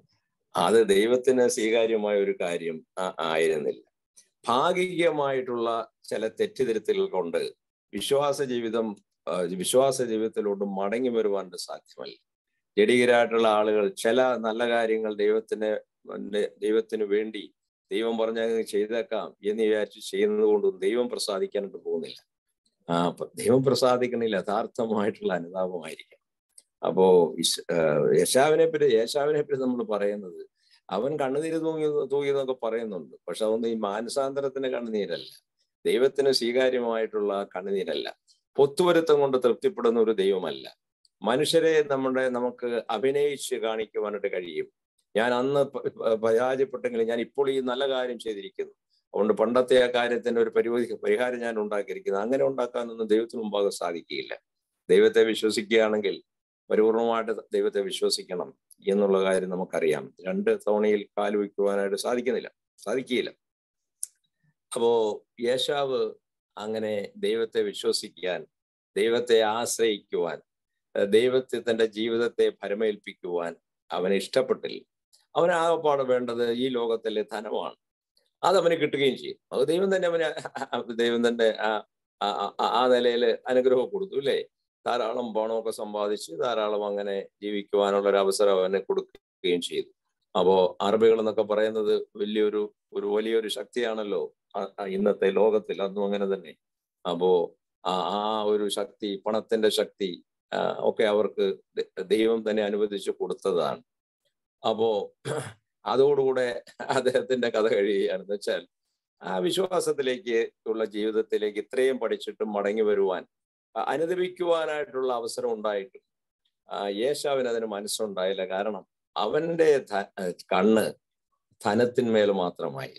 അത് ദൈവത്തിന് സ്വീകാര്യമായ ഒരു കാര്യം ആ- ആയിരുന്നില്ല ഭാഗികമായിട്ടുള്ള ചില തെറ്റിദ്ധരുത്തലുകൾ കൊണ്ട് വിശ്വാസ ജീവിതം ആ, വിശ്വാസ ജീവിതത്തിലോട്ട് മടങ്ങി വരുവാൻ സാധ്യമല്ല ജഡികരായിട്ടുള്ള ആളുകൾ ചില നല്ല കാര്യങ്ങൾ ദൈവത്തിന് പിന്നെ ദൈവത്തിന് വേണ്ടി ദൈവം പറഞ്ഞ ചെയ്തേക്കാം എന്ന് വിചാരിച്ച് ചെയ്യുന്നത് കൊണ്ടും ദൈവം പ്രസാദിക്കാനായിട്ട് പോകുന്നില്ല ആ അപ്പൊ ദൈവം പ്രസാദിക്കണില്ല യഥാർത്ഥമായിട്ടുള്ള അനുതാപമായിരിക്കും അപ്പോ ഇസ്- ആ, യേശാവിനെ പറ്റി യേശാവിനെ പറ്റി നമ്മൾ പറയുന്നത് അവൻ കണ്ണുനീര് തൂങ്ങി തൂങ്ങിയെന്നൊക്കെ പറയുന്നുണ്ട് പക്ഷെ അതൊന്നും ഈ മാനസാന്തരത്തിന് കണ്ണുനീരല്ല ദൈവത്തിന് സ്വീകാര്യമായിട്ടുള്ള കണ്ണുനീരല്ല പൊത്തുവരുത്തം കൊണ്ട് തൃപ്തിപ്പെടുന്ന ഒരു ദൈവമല്ല മനുഷ്യരെ നമ്മുടെ നമുക്ക് അഭിനയിച്ച് കാണിക്കുവാനായിട്ട് കഴിയും ഞാൻ അന്ന് പ- പ- പരാജയപ്പെട്ടെങ്കിലും ഞാൻ ഇപ്പോൾ ഈ നല്ല കാര്യം ചെയ്തിരിക്കുന്നു അതുകൊണ്ട് പണ്ടത്തെ ആ കാര്യത്തിന് ഒരു പരിപാടി പരിഹാരം ഞാൻ ഉണ്ടാക്കിയിരിക്കുന്നു അങ്ങനെ ഉണ്ടാക്കാനൊന്നും ദൈവത്തിന് മുമ്പാകെ സാധിക്കുകയില്ല ദൈവത്തെ വിശ്വസിക്കുകയാണെങ്കിൽ പരിപൂർണമായിട്ട് ദൈവത്തെ വിശ്വസിക്കണം എന്നുള്ള കാര്യം നമുക്കറിയാം രണ്ട് തവണയിൽ കാല് വയ്ക്കുവാനായിട്ട് സാധിക്കുന്നില്ല സാധിക്കുകയില്ല അപ്പോ യേശാവ് അങ്ങനെ ദൈവത്തെ വിശ്വസിക്കാൻ ദൈവത്തെ ആശ്രയിക്കുവാൻ ഏർ ദൈവത്തെ തന്റെ ജീവിതത്തെ ഭരമേൽപ്പിക്കുവാൻ അവന് ഇഷ്ടപ്പെട്ടില്ല അവന് ആകപ്പാട് വേണ്ടത് ഈ ലോകത്തിലെ ധനമാണ് അത് അവന് കിട്ടുകയും ചെയ്യും അത് ദൈവം തന്നെ അവന് ദൈവം തന്നെ ആ ആ- ആ- ആ നിലയിൽ അനുഗ്രഹം കൊടുത്തു അല്ലേ ധാരാളം പണമൊക്കെ സമ്പാദിച്ച് ധാരാളം അങ്ങനെ ജീവിക്കുവാനുള്ള ഒരു അവസരം അവന് കൊടുക്കുകയും ചെയ്തു അപ്പോ അറബികൾ എന്നൊക്കെ പറയുന്നത് വലിയൊരു ഒരു വലിയൊരു ശക്തിയാണല്ലോ ആ- ആ ഇന്നത്തെ ലോകത്തിൽ അന്നും അങ്ങനെ തന്നെ അപ്പോ ആ ആ ഒരു ശക്തി പണത്തിന്റെ ശക്തി ആ, ഒക്കെ അവർക്ക് ദ- ദൈവം തന്നെ അനുവദിച്ചു കൊടുത്തതാണ് അപ്പോ അതോടുകൂടെ അദ്ദേഹത്തിന്റെ കഥ കഴിയുകയാണെന്ന് വെച്ചാൽ ആ വിശ്വാസത്തിലേക്ക് ഉള്ള ജീവിതത്തിലേക്ക് ഇത്രയും പഠിച്ചിട്ടും മടങ്ങി വരുവാൻ അ- അനുദപിക്കുവാനായിട്ടുള്ള അവസരം ഉണ്ടായിട്ടും ആ, യേശാവിന് അതിന് മനസ്സുണ്ടായില്ല കാരണം അവന്റെ ധ- ഏർ കണ്ണ് ധനത്തിന്മേൽ മാത്രമായി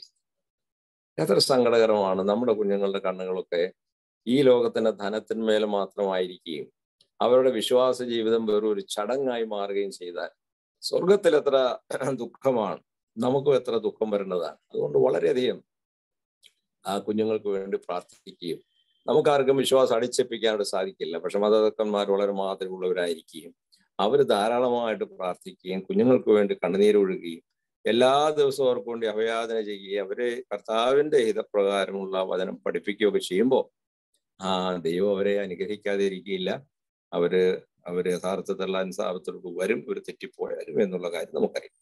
എത്ര സങ്കടകരമാണ് നമ്മുടെ കുഞ്ഞുങ്ങളുടെ കണ്ണുകളൊക്കെ ഈ ലോകത്തിന്റെ ധനത്തിന്മേൽ മാത്രമായിരിക്കുകയും അവരുടെ വിശ്വാസ ജീവിതം വെറും ഒരു ചടങ്ങായി മാറുകയും ചെയ്താൽ സ്വർഗത്തിൽ എത്ര ദുഃഖമാണ് നമുക്കും എത്ര ദുഃഖം വരേണ്ടതാണ് അതുകൊണ്ട് വളരെയധികം ആ കുഞ്ഞുങ്ങൾക്ക് വേണ്ടി പ്രാർത്ഥിക്കുകയും നമുക്കാർക്കും വിശ്വാസം അടിച്ചേൽപ്പിക്കാനായിട്ട് സാധിക്കില്ല പക്ഷെ മതതക്കന്മാർ വളരെ മാതൃകയുള്ളവരായിരിക്കുകയും അവർ ധാരാളമായിട്ട് പ്രാർത്ഥിക്കുകയും കുഞ്ഞുങ്ങൾക്ക് വേണ്ടി കണ്ണുനീരൊഴുകുകയും എല്ലാ ദിവസവും അവർക്ക് വേണ്ടി അഭയാചന ചെയ്യുകയും അവരെ കർത്താവിന്റെ ഹിതപ്രകാരമുള്ള വചനം പഠിപ്പിക്കുകയൊക്കെ ചെയ്യുമ്പോൾ ആ ദൈവം അവരെ അനുഗ്രഹിക്കാതെ ഇരിക്കുകയില്ല അവര് അവര് യഥാർത്ഥത്തിലുള്ള അനുസാപത്തിലേക്ക് വരും ഒരു തെറ്റിപ്പോയാലും എന്നുള്ള കാര്യം നമുക്കറിയാം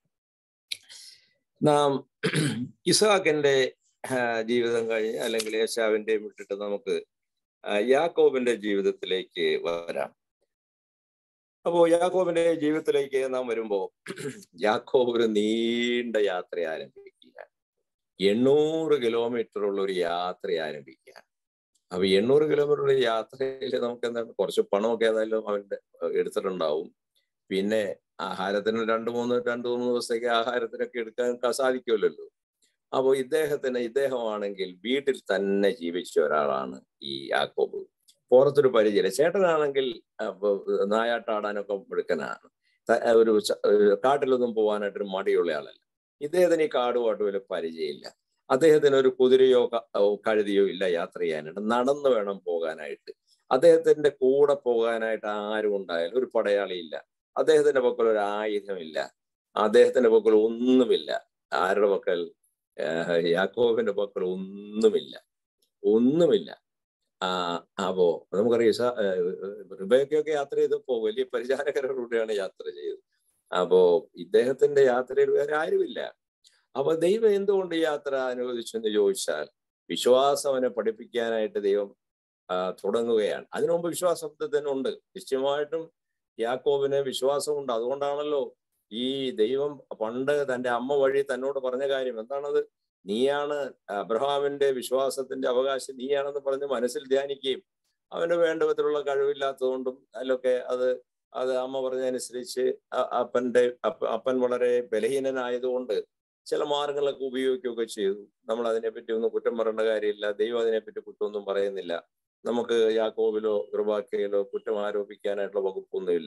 നാം ഇസാഖിന്റെ ആ, ജീവിതം കഴിഞ്ഞ് അല്ലെങ്കിൽ യേശാവിന്റെ വിട്ടിട്ട് നമുക്ക് ആ, യാക്കോബിന്റെ ജീവിതത്തിലേക്ക് വരാം അപ്പോ യാക്കോബിന്റെ ജീവിതത്തിലേക്ക് നാം വരുമ്പോ യാക്കോബ് ഒരു നീണ്ട യാത്ര ആരംഭിക്കുക എണ്ണൂറ് കിലോമീറ്റർ ഉള്ള ഒരു യാത്ര ആരംഭിക്കുക അപ്പൊ എണ്ണൂറ് കിലോമീറ്റർ ഉള്ള യാത്രയിൽ നമുക്ക് എന്താണ് കുറച്ച് പണമൊക്കെ ഏതായാലും അവന്റെ എടുത്തിട്ടുണ്ടാവും പിന്നെ ആഹാരത്തിന് രണ്ട് മൂന്ന് രണ്ട് മൂന്ന് ദിവസത്തേക്ക് ആഹാരത്തിനൊക്കെ എടുക്കാൻ ക- സാധിക്കുമല്ലോ അപ്പോൾ ഇദ്ദേഹത്തിന് ഇദ്ദേഹമാണെങ്കിൽ വീട്ടിൽ തന്നെ ജീവിച്ച ഒരാളാണ് ഈ യാക്കോബ് പുറത്തൊരു പരിചയം ചേട്ടനാണെങ്കിൽ അപ്പൊ നായാട്ടാടാനൊക്കെ മിടുക്കനാണ് ത- ഒരു ച- ഒരു കാട്ടിലൊന്നും പോകാനായിട്ടൊരു മടിയുള്ള ആളല്ല ഇദ്ദേഹത്തിന് ഈ കാടുമായിട്ട് വലിയ പരിചയമില്ല അദ്ദേഹത്തിന് ഒരു കുതിരയോ ക- ഓ, കഴുതിയോ ഇല്ല യാത്ര ചെയ്യാനായിട്ട് നടന്നു വേണം പോകാനായിട്ട് അദ്ദേഹത്തിന്റെ കൂടെ പോകാനായിട്ട് ആരും ഉണ്ടായാലും ഒരു പടയാളി ഇല്ല അദ്ദേഹത്തിന്റെ പക്കൽ ഒരു ആയുധമില്ല അദ്ദേഹത്തിന്റെ പക്കൽ ഒന്നുമില്ല ആരുടെ പക്കൽ ഏഹ് യാക്കോബിന്റെ പക്കൽ ഒന്നുമില്ല ഒന്നുമില്ല ആ അപ്പോ നമുക്കറിയാം ഇസ റിബേക്കൊക്കെ യാത്ര ചെയ്തപ്പോ വലിയ പരിചാരകരോടെയാണ് യാത്ര ചെയ്തത് അപ്പോ ഇദ്ദേഹത്തിന്റെ യാത്രയിൽ വേറെ ആരുമില്ല അപ്പൊ ദൈവം എന്തുകൊണ്ട് ഈ യാത്ര അനുവദിച്ചെന്ന് ചോദിച്ചാൽ വിശ്വാസം അവനെ പഠിപ്പിക്കാനായിട്ട് ദൈവം ആ, തുടങ്ങുകയാണ് അതിനു മുമ്പ് വിശ്വാസം തന്നെ ഉണ്ട് നിശ്ചയമായിട്ടും യാക്കോബിന് വിശ്വാസമുണ്ട് അതുകൊണ്ടാണല്ലോ ഈ ദൈവം പണ്ട് തന്റെ അമ്മ വഴി തന്നോട് പറഞ്ഞ കാര്യം എന്താണത് നീയാണ് അബ്രഹാമിന്റെ വിശ്വാസത്തിന്റെ അവകാശം നീയാണെന്ന് പറഞ്ഞ് മനസ്സിൽ ധ്യാനിക്കുകയും അവന് വേണ്ട വിധത്തിലുള്ള കഴിവില്ലാത്തതുകൊണ്ടും അതിലൊക്കെ അത് അത് അമ്മ പറഞ്ഞതനുസരിച്ച് അ- അപ്പന്റെ അപ്പ- അപ്പൻ വളരെ ബലഹീനനായതുകൊണ്ട് ചില മാർഗങ്ങളൊക്കെ ഉപയോഗിക്കുകയൊക്കെ ചെയ്തു നമ്മൾ അതിനെപ്പറ്റി ഒന്നും കുറ്റം പറയേണ്ട കാര്യമില്ല ദൈവം അതിനെപ്പറ്റി കുറ്റമൊന്നും പറയുന്നില്ല നമുക്ക് യാക്കോബിലോ കൃപാക്കയിലോ കുറ്റം ആരോപിക്കാനായിട്ടുള്ള വകുപ്പൊന്നുമില്ല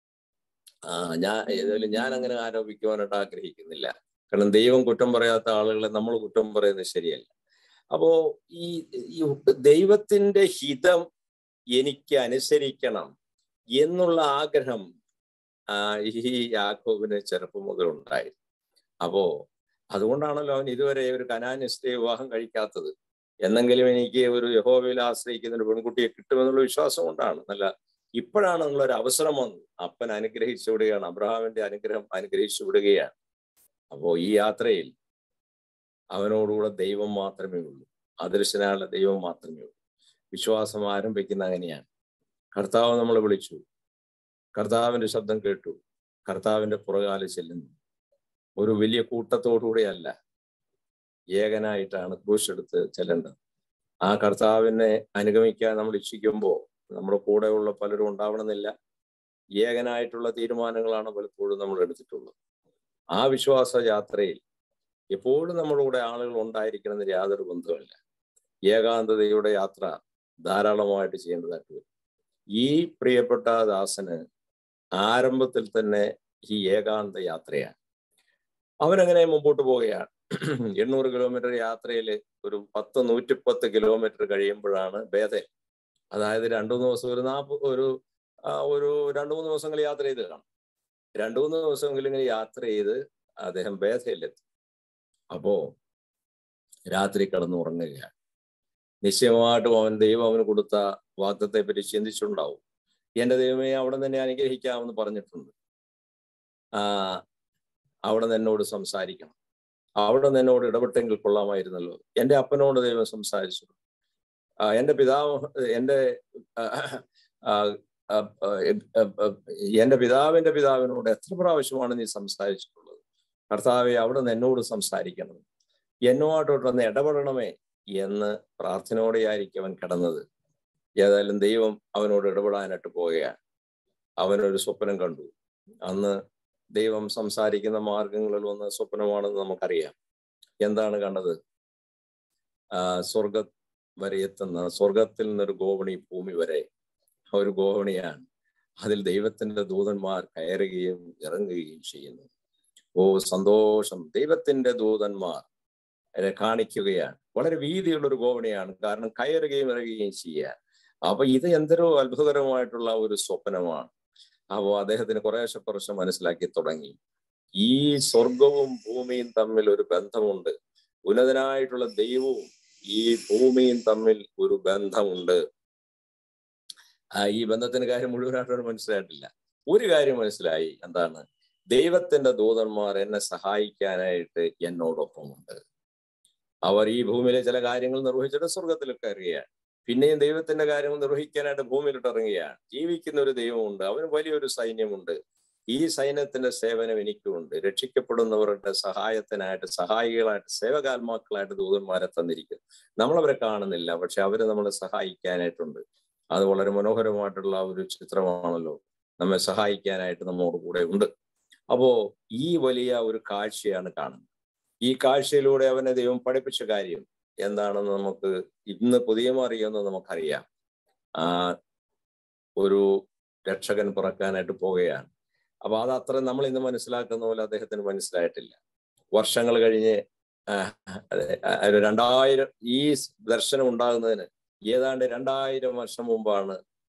ആ ഞാൻ ഏതായാലും ഞാൻ അങ്ങനെ ആരോപിക്കുവാനായിട്ട് ആഗ്രഹിക്കുന്നില്ല കാരണം ദൈവം കുറ്റം പറയാത്ത ആളുകളെ നമ്മൾ കുറ്റം പറയുന്നത് ശരിയല്ല അപ്പോ ഈ ഈ ദൈവത്തിന്റെ ഹിതം എനിക്ക് അനുസരിക്കണം എന്നുള്ള ആഗ്രഹം ആ, ഈ യാക്കോബിന് ചെറുപ്പം മുതൽ ഉണ്ടായി അപ്പോ അതുകൊണ്ടാണല്ലോ അവൻ ഇതുവരെ ഒരു കനാന്യസ്ത്രീ വിവാഹം കഴിക്കാത്തത് എന്നെങ്കിലും എനിക്ക് ഒരു യഹോവയിൽ ആശ്രയിക്കുന്ന ഒരു പെൺകുട്ടിയെ കിട്ടുമെന്നുള്ള വിശ്വാസം കൊണ്ടാണ് നല്ല ഇപ്പോഴാണ് നിങ്ങളൊരു അവസരം വന്നത് അപ്പൻ അനുഗ്രഹിച്ചു വിടുകയാണ് അബ്രഹാമിന്റെ അനുഗ്രഹം അനുഗ്രഹിച്ചു വിടുകയാണ് അപ്പോ ഈ യാത്രയിൽ അവനോടുകൂടെ ദൈവം മാത്രമേ ഉള്ളൂ അദൃശ്യനായുള്ള ദൈവം മാത്രമേ ഉള്ളൂ വിശ്വാസം ആരംഭിക്കുന്ന അങ്ങനെയാണ് കർത്താവ് നമ്മളെ വിളിച്ചു കർത്താവിന്റെ ശബ്ദം കേട്ടു കർത്താവിന്റെ പുറകാല് ചെല്ലുന്നു ഒരു വലിയ കൂട്ടത്തോടുകൂടെയല്ല ഏകനായിട്ടാണ് ക്രൂശ് എടുത്ത് ചെല്ലേണ്ടത് ആ കർത്താവിനെ അനുഗമിക്കാൻ നമ്മൾ ഇച്ഛിക്കുമ്പോൾ നമ്മുടെ കൂടെയുള്ള പലരും ഉണ്ടാവണമെന്നില്ല ഏകനായിട്ടുള്ള തീരുമാനങ്ങളാണ് പലപ്പോഴും നമ്മൾ എടുത്തിട്ടുള്ളത് ആ വിശ്വാസ യാത്രയിൽ എപ്പോഴും നമ്മുടെ കൂടെ ആളുകൾ ഉണ്ടായിരിക്കണമെന്ന് യാതൊരു ബന്ധവുമില്ല ഏകാന്തതയുടെ യാത്ര ധാരാളമായിട്ട് ചെയ്യേണ്ടതായിട്ട് വരും ഈ പ്രിയപ്പെട്ട ദാസന് ആരംഭത്തിൽ തന്നെ ഈ ഏകാന്ത യാത്രയാണ് അവനങ്ങനെ മുമ്പോട്ട് പോവുകയാണ് എണ്ണൂറ് കിലോമീറ്റർ യാത്രയിൽ ഒരു പത്ത് നൂറ്റിപ്പത്ത് കിലോമീറ്റർ കഴിയുമ്പോഴാണ് ബേതൽ അതായത് രണ്ടു മൂന്ന് ദിവസം ഒരു നാൽപ്പത് ഒരു ഒരു രണ്ടു മൂന്ന് ദിവസങ്ങൾ യാത്ര ചെയ്ത് കാണും രണ്ടു മൂന്ന് ദിവസമെങ്കിലും ഇങ്ങനെ യാത്ര ചെയ്ത് അദ്ദേഹം ബേധയിലെത്തി അപ്പോ രാത്രി കിടന്ന് ഉറങ്ങുകയാണ് നിശ്ചയമായിട്ടും അവൻ ദൈവം അവന് കൊടുത്ത വാദത്തെ പറ്റി ചിന്തിച്ചിട്ടുണ്ടാവും എന്റെ ദൈവമേ അവിടെ തന്നെ അനുഗ്രഹിക്കാമെന്ന് പറഞ്ഞിട്ടുണ്ട് ആ അവിടെ നിന്ന് എന്നോട് സംസാരിക്കണം അവിടെ നിന്ന് എന്നോട് ഇടപെട്ടെങ്കിൽ കൊള്ളാമായിരുന്നല്ലോ എൻ്റെ അപ്പനോട് ദൈവം സംസാരിച്ചു എൻ്റെ പിതാവ് എൻ്റെ എൻ്റെ പിതാവിൻ്റെ പിതാവിനോട് എത്ര പ്രാവശ്യമാണ് നീ സംസാരിച്ചിട്ടുള്ളത് കർത്താവെ അവിടെ നിന്ന് എന്നോട് സംസാരിക്കണം എന്നോട്ടൊട്ടൊന്ന് ഇടപെടണമേ എന്ന് പ്രാർത്ഥനയോടെയായിരിക്കും അവൻ കിടന്നത് ഏതായാലും ദൈവം അവനോട് ഇടപെടാനായിട്ട് പോവുകയാണ് അവനൊരു സ്വപ്നം കണ്ടു അന്ന് ദൈവം സംസാരിക്കുന്ന മാർഗങ്ങളിൽ ഒന്ന് സ്വപ്നമാണെന്ന് നമുക്കറിയാം എന്താണ് കണ്ടത് ആ സ്വർഗ വരെ എത്തുന്ന സ്വർഗത്തിൽ നിന്നൊരു ഗോവണി ഭൂമി വരെ ഒരു ഗോവണിയാണ് അതിൽ ദൈവത്തിന്റെ ദൂതന്മാർ കയറുകയും ഇറങ്ങുകയും ചെയ്യുന്നു ഓ സന്തോഷം ദൈവത്തിന്റെ ദൂതന്മാർ കാണിക്കുകയാണ് വളരെ വീതിയുള്ള ഒരു ഗോവണിയാണ് കാരണം കയറുകയും ഇറങ്ങുകയും ചെയ്യുക അപ്പൊ ഇത് എന്തൊരു അത്ഭുതകരമായിട്ടുള്ള ഒരു സ്വപ്നമാണ് അപ്പോൾ അദ്ദേഹത്തിന് കുറേശ്ശെ കുറച്ച് മനസ്സിലാക്കി തുടങ്ങി ഈ സ്വർഗവും ഭൂമിയും തമ്മിൽ ഒരു ബന്ധമുണ്ട് ഉന്നതനായിട്ടുള്ള ദൈവവും ഈ ഭൂമിയും തമ്മിൽ ഒരു ബന്ധമുണ്ട് ഈ ബന്ധത്തിന്റെ കാര്യം മുഴുവനായിട്ട് മനസ്സിലായിട്ടില്ല ഒരു കാര്യം മനസ്സിലായി എന്താണ് ദൈവത്തിന്റെ ദൂതന്മാർ എന്നെ സഹായിക്കാനായിട്ട് എന്നോടൊപ്പമുണ്ട് അവർ ഈ ഭൂമിയിലെ ചില കാര്യങ്ങൾ നിർവഹിച്ചിട്ട് സ്വർഗത്തിൽ കയറുകയാണ് പിന്നെയും ദൈവത്തിന്റെ കാര്യങ്ങൾ നിർവഹിക്കാനായിട്ട് ഭൂമിയിലോട്ട് ഇറങ്ങുകയാണ് ജീവിക്കുന്ന ഒരു ദൈവമുണ്ട് അവന് വലിയൊരു സൈന്യമുണ്ട് ഈ സൈന്യത്തിന്റെ സേവനം എനിക്കുമുണ്ട് രക്ഷിക്കപ്പെടുന്നവരുടെ സഹായത്തിനായിട്ട് സഹായികളായിട്ട് സേവകാത്മാക്കളായിട്ട് ദൂതന്മാരെ തന്നിരിക്കുന്നു നമ്മളവരെ കാണുന്നില്ല പക്ഷെ അവര് നമ്മളെ സഹായിക്കാനായിട്ടുണ്ട് അത് വളരെ മനോഹരമായിട്ടുള്ള ഒരു ചിത്രമാണല്ലോ നമ്മെ സഹായിക്കാനായിട്ട് നമ്മോട് കൂടെ ഉണ്ട് അപ്പോ ഈ വലിയ ഒരു കാഴ്ചയാണ് കാണുന്നത് ഈ കാഴ്ചയിലൂടെ അവനെ ദൈവം പഠിപ്പിച്ച കാര്യം എന്താണെന്ന് നമുക്ക് ഇന്ന് പുതിയ അറിയുമെന്ന് നമുക്കറിയാം ആ ഒരു രക്ഷകൻ പിറക്കാനായിട്ട് പോവുകയാണ് അപ്പൊ അത് അത്ര നമ്മൾ ഇന്ന് മനസ്സിലാക്കുന്ന പോലെ അദ്ദേഹത്തിന് മനസ്സിലായിട്ടില്ല വർഷങ്ങൾ കഴിഞ്ഞ് രണ്ടായിരം ഈ ദർശനം ഉണ്ടാകുന്നതിന് ഏതാണ്ട് രണ്ടായിരം വർഷം മുമ്പാണ്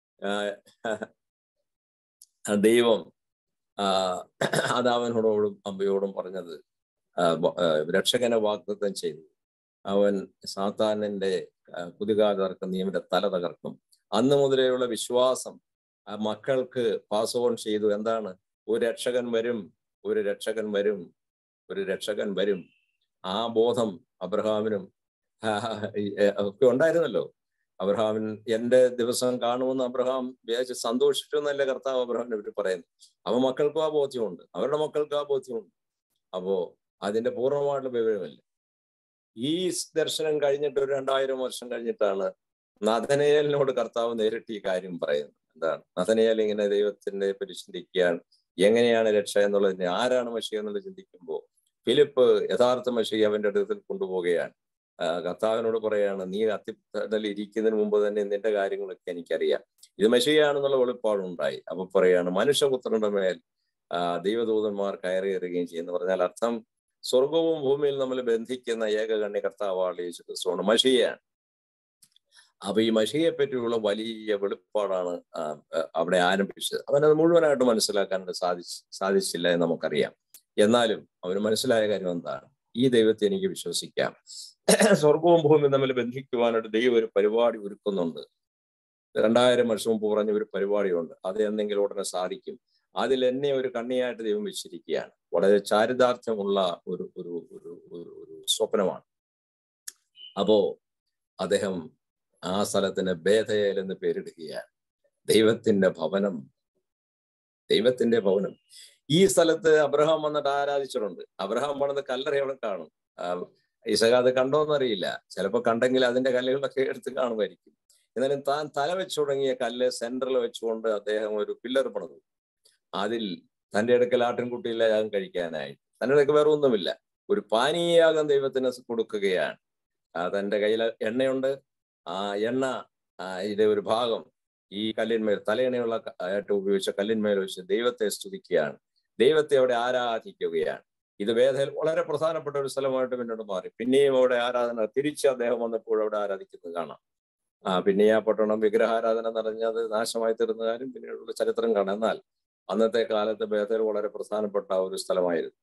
ദൈവം അതാവനോടോടും അമ്പയോടും പറഞ്ഞത് രക്ഷകനെ വാഗ്ദത്തം ചെയ്തു അവൻ സാത്താനിന്റെ കുതികാല തകർക്കും നിയമന്റെ തല തകർക്കും അന്ന് മുതലെയുള്ള വിശ്വാസം ആ മക്കൾക്ക് പാസ് ഓൺ ചെയ്തു എന്താണ് ഒരു രക്ഷകൻ വരും ഒരു രക്ഷകൻ വരും ഒരു രക്ഷകൻ വരും ആ ബോധം അബ്രഹാമിനും ഒക്കെ ഉണ്ടായിരുന്നല്ലോ അബ്രഹാമിൻ എന്റെ ദിവസം കാണുമെന്ന് അബ്രഹാം വിചാരിച്ച് സന്തോഷിച്ചു എന്നല്ല കർത്താവ് അബ്രഹാമിനെ പറ്റി പറയുന്നത് അവ മക്കൾക്കും ആ ബോധ്യമുണ്ട് അവരുടെ മക്കൾക്കും ആ ബോധ്യമുണ്ട് അപ്പോ അതിന്റെ പൂർണ്ണമായിട്ടുള്ള വിവരമില്ല ഈ ദർശനം കഴിഞ്ഞിട്ട് ഒരു രണ്ടായിരം വർഷം കഴിഞ്ഞിട്ടാണ് നഥനയലിനോട് കർത്താവ് നേരിട്ട് ഈ കാര്യം പറയുന്നത് എന്താണ് നഥനയൽ ഇങ്ങനെ ദൈവത്തിന്റെ പരിശീലിക്കുകയാണ് എങ്ങനെയാണ് രക്ഷ എന്നുള്ളതിന് ആരാണ് മഷിക എന്നുള്ളത് ചിന്തിക്കുമ്പോൾ ഫിലിപ്പ് യഥാർത്ഥ മഷി അവന്റെ അടുത്തിൽ കൊണ്ടുപോവുകയാണ് കർത്താവിനോട് പറയാണ് നീ അത്തിപ്പടലിൽ ഇരിക്കുന്നതിന് മുമ്പ് തന്നെ നിന്റെ കാര്യങ്ങളൊക്കെ എനിക്കറിയാം ഇത് മഷിയാണെന്നുള്ള വെളിപ്പാടുണ്ടായി അപ്പൊ പറയാണ് മനുഷ്യപുത്രന്റെ മേൽ ദൈവദൂതന്മാർ കയറി ഇറങ്ങുകയും ചെയ്യുന്നു പറഞ്ഞാൽ അർത്ഥം സ്വർഗവും ഭൂമിയിൽ നമ്മൾ ബന്ധിക്കുന്ന ഏകകണ്യ കർത്താവാണ് യേശു ക്രിസ്തുവാണ് മഷിയാണ് അപ്പൊ ഈ മഷിയെ പറ്റിയുള്ള വലിയ വെളിപ്പാടാണ് അവിടെ ആരംഭിച്ചത് അവനത് മുഴുവനായിട്ട് മനസ്സിലാക്കാൻ സാധിച്ച് സാധിച്ചില്ല എന്ന് നമുക്കറിയാം എന്നാലും അവന് മനസ്സിലായ കാര്യം എന്താണ് ഈ ദൈവത്തെ എനിക്ക് വിശ്വസിക്കാം സ്വർഗവും ഭൂമിയും തമ്മിൽ ബന്ധിക്കുവാനായിട്ട് ദൈവം ഒരു പരിപാടി ഒരുക്കുന്നുണ്ട് രണ്ടായിരം വർഷം മുമ്പ് പറഞ്ഞ ഒരു പരിപാടിയുണ്ട് അത് എന്തെങ്കിലും ഉടനെ സാധിക്കും അതിൽ എന്നെ ഒരു കണ്ണിയായിട്ട് ദൈവം വെച്ചിരിക്കുകയാണ് വളരെ ചാരിതാർത്ഥ്യമുള്ള ഒരു ഒരു ഒരു ഒരു ഒരു സ്വപ്നമാണ് അപ്പോ അദ്ദേഹം ആ സ്ഥലത്തിന് ബേധയേൽ എന്ന് പേരിടുകയാണ് ദൈവത്തിന്റെ ഭവനം ദൈവത്തിന്റെ ഭവനം ഈ സ്ഥലത്ത് അബ്രഹാം വന്നിട്ട് ആരാധിച്ചിട്ടുണ്ട് അബ്രഹാം പണിത് കല്ലറ എവിടെ കാണും ഇസക അത് കണ്ടോന്നറിയില്ല ചിലപ്പോൾ കണ്ടെങ്കിൽ അതിന്റെ കല്ലുകളൊക്കെ എടുത്ത് കാണുമായിരിക്കും എന്നാലും താൻ തല വെച്ചു തുടങ്ങിയ കല്ല് സെന്ററിൽ വെച്ചുകൊണ്ട് അദ്ദേഹം ഒരു പില്ലർ പണിതു അതിൽ തന്റെ അടുക്കൽ ആട്ടിൻകുട്ടിയില്ല യാഗം കഴിക്കാനായി തന്റെ അടുക്കൽ വേറെ ഒന്നുമില്ല ഒരു പാനീയാഗം ദൈവത്തിന് കൊടുക്കുകയാണ് തന്റെ കയ്യിൽ എണ്ണയുണ്ട് ആ എണ്ണ ഇതിന്റെ ഒരു ഭാഗം ഈ കല്ലിന്മേൽ തലയണയുള്ള ആയിട്ട് ഉപയോഗിച്ച കല്ലിന്മേൽ വെച്ച് ദൈവത്തെ സ്തുതിക്കുകയാണ് ദൈവത്തെ അവിടെ ആരാധിക്കുകയാണ് ഇത് വേദയിൽ വളരെ പ്രധാനപ്പെട്ട ഒരു സ്ഥലമായിട്ട് പിന്നീട് മാറി പിന്നെയും അവിടെ ആരാധന തിരിച്ച് അദ്ദേഹം വന്നപ്പോൾ അവിടെ ആരാധിക്കുന്നത് കാണാം ആ പിന്നെ ആ പട്ടണം വിഗ്രഹാരാധന നിറഞ്ഞത് നാശമായി തീർന്ന കാര്യം പിന്നീടുള്ള ചരിത്രം കാണാം എന്നാൽ അന്നത്തെ കാലത്ത് ബേതൽ വളരെ പ്രധാനപ്പെട്ട ഒരു സ്ഥലമായിരുന്നു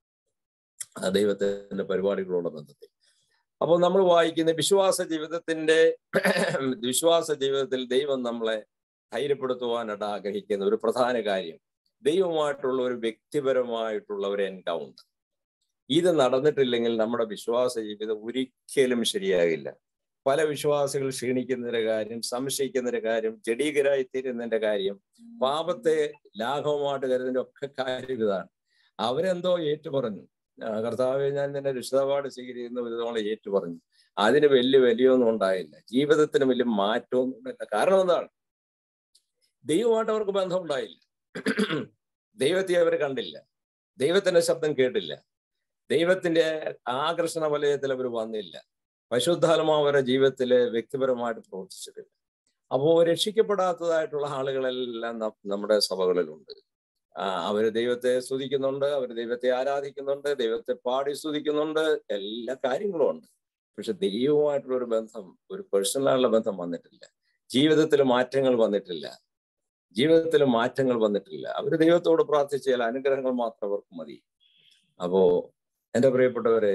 ദൈവത്തിന്റെ പരിപാടികളോട് ബന്ധത്തിൽ അപ്പോൾ നമ്മൾ വായിക്കുന്ന വിശ്വാസ ജീവിതത്തിന്റെ വിശ്വാസ ജീവിതത്തിൽ ദൈവം നമ്മളെ ധൈര്യപ്പെടുത്തുവാനായിട്ട് ആഗ്രഹിക്കുന്ന ഒരു പ്രധാന കാര്യം ദൈവമായിട്ടുള്ള ഒരു വ്യക്തിപരമായിട്ടുള്ള ഒരു എൻകൗണ്ടർ ഇത് നടന്നിട്ടില്ലെങ്കിൽ നമ്മുടെ വിശ്വാസ ജീവിതം ഒരിക്കലും ശരിയാകില്ല പല വിശ്വാസികൾ ക്ഷീണിക്കുന്നതിന്റെ കാര്യം സംശയിക്കുന്നതിന്റെ കാര്യം ജഡീകരായി തീരുന്നതിന്റെ കാര്യം പാപത്തെ ലാഘവമായിട്ട് കരുതുന്നതിന്റെ ഒക്കെ കാര്യം ഇതാണ് അവരെന്തോ ഏറ്റുപറഞ്ഞു കർത്താവെ ഞാൻ നിന്നെ രക്ഷിതപാട് സ്വീകരിക്കുന്ന വിധത്തോളം ഏറ്റുപറഞ്ഞു അതിന് വലിയ വലിയൊന്നും ഉണ്ടായില്ല ജീവിതത്തിന് വലിയ മാറ്റമൊന്നും ഉണ്ടായില്ല കാരണം എന്താണ് ദൈവമായിട്ട് അവർക്ക് ബന്ധം ഉണ്ടായില്ല ദൈവത്തെ അവർ കണ്ടില്ല ദൈവത്തിന്റെ ശബ്ദം കേട്ടില്ല ദൈവത്തിന്റെ ആകർഷണ വലയത്തിൽ അവർ വന്നില്ല പരിശുദ്ധാത്മാ അവരുടെ ജീവിതത്തിൽ വ്യക്തിപരമായിട്ട് പ്രവർത്തിച്ചിട്ടില്ല അപ്പോൾ രക്ഷിക്കപ്പെടാത്തതായിട്ടുള്ള ആളുകളെല്ലാം നമ്മുടെ സഭകളിലുണ്ട് അവർ ദൈവത്തെ സ്തുതിക്കുന്നുണ്ട് അവർ ദൈവത്തെ ആരാധിക്കുന്നുണ്ട് ദൈവത്തെ പാടി സ്തുതിക്കുന്നുണ്ട് എല്ലാ കാര്യങ്ങളും ഉണ്ട് പക്ഷെ ദൈവവുമായിട്ടുള്ള ഒരു ബന്ധം ഒരു പേഴ്സണലായുള്ള ബന്ധം വന്നിട്ടില്ല ജീവിതത്തിൽ മാറ്റങ്ങൾ വന്നിട്ടില്ല ജീവിതത്തിൽ മാറ്റങ്ങൾ വന്നിട്ടില്ല അവർ ദൈവത്തോട് പ്രാർത്ഥിച്ചാൽ അനുഗ്രഹങ്ങൾ മാത്രം അവർക്ക് മതി അപ്പോ എൻ്റെ പ്രിയപ്പെട്ടവരെ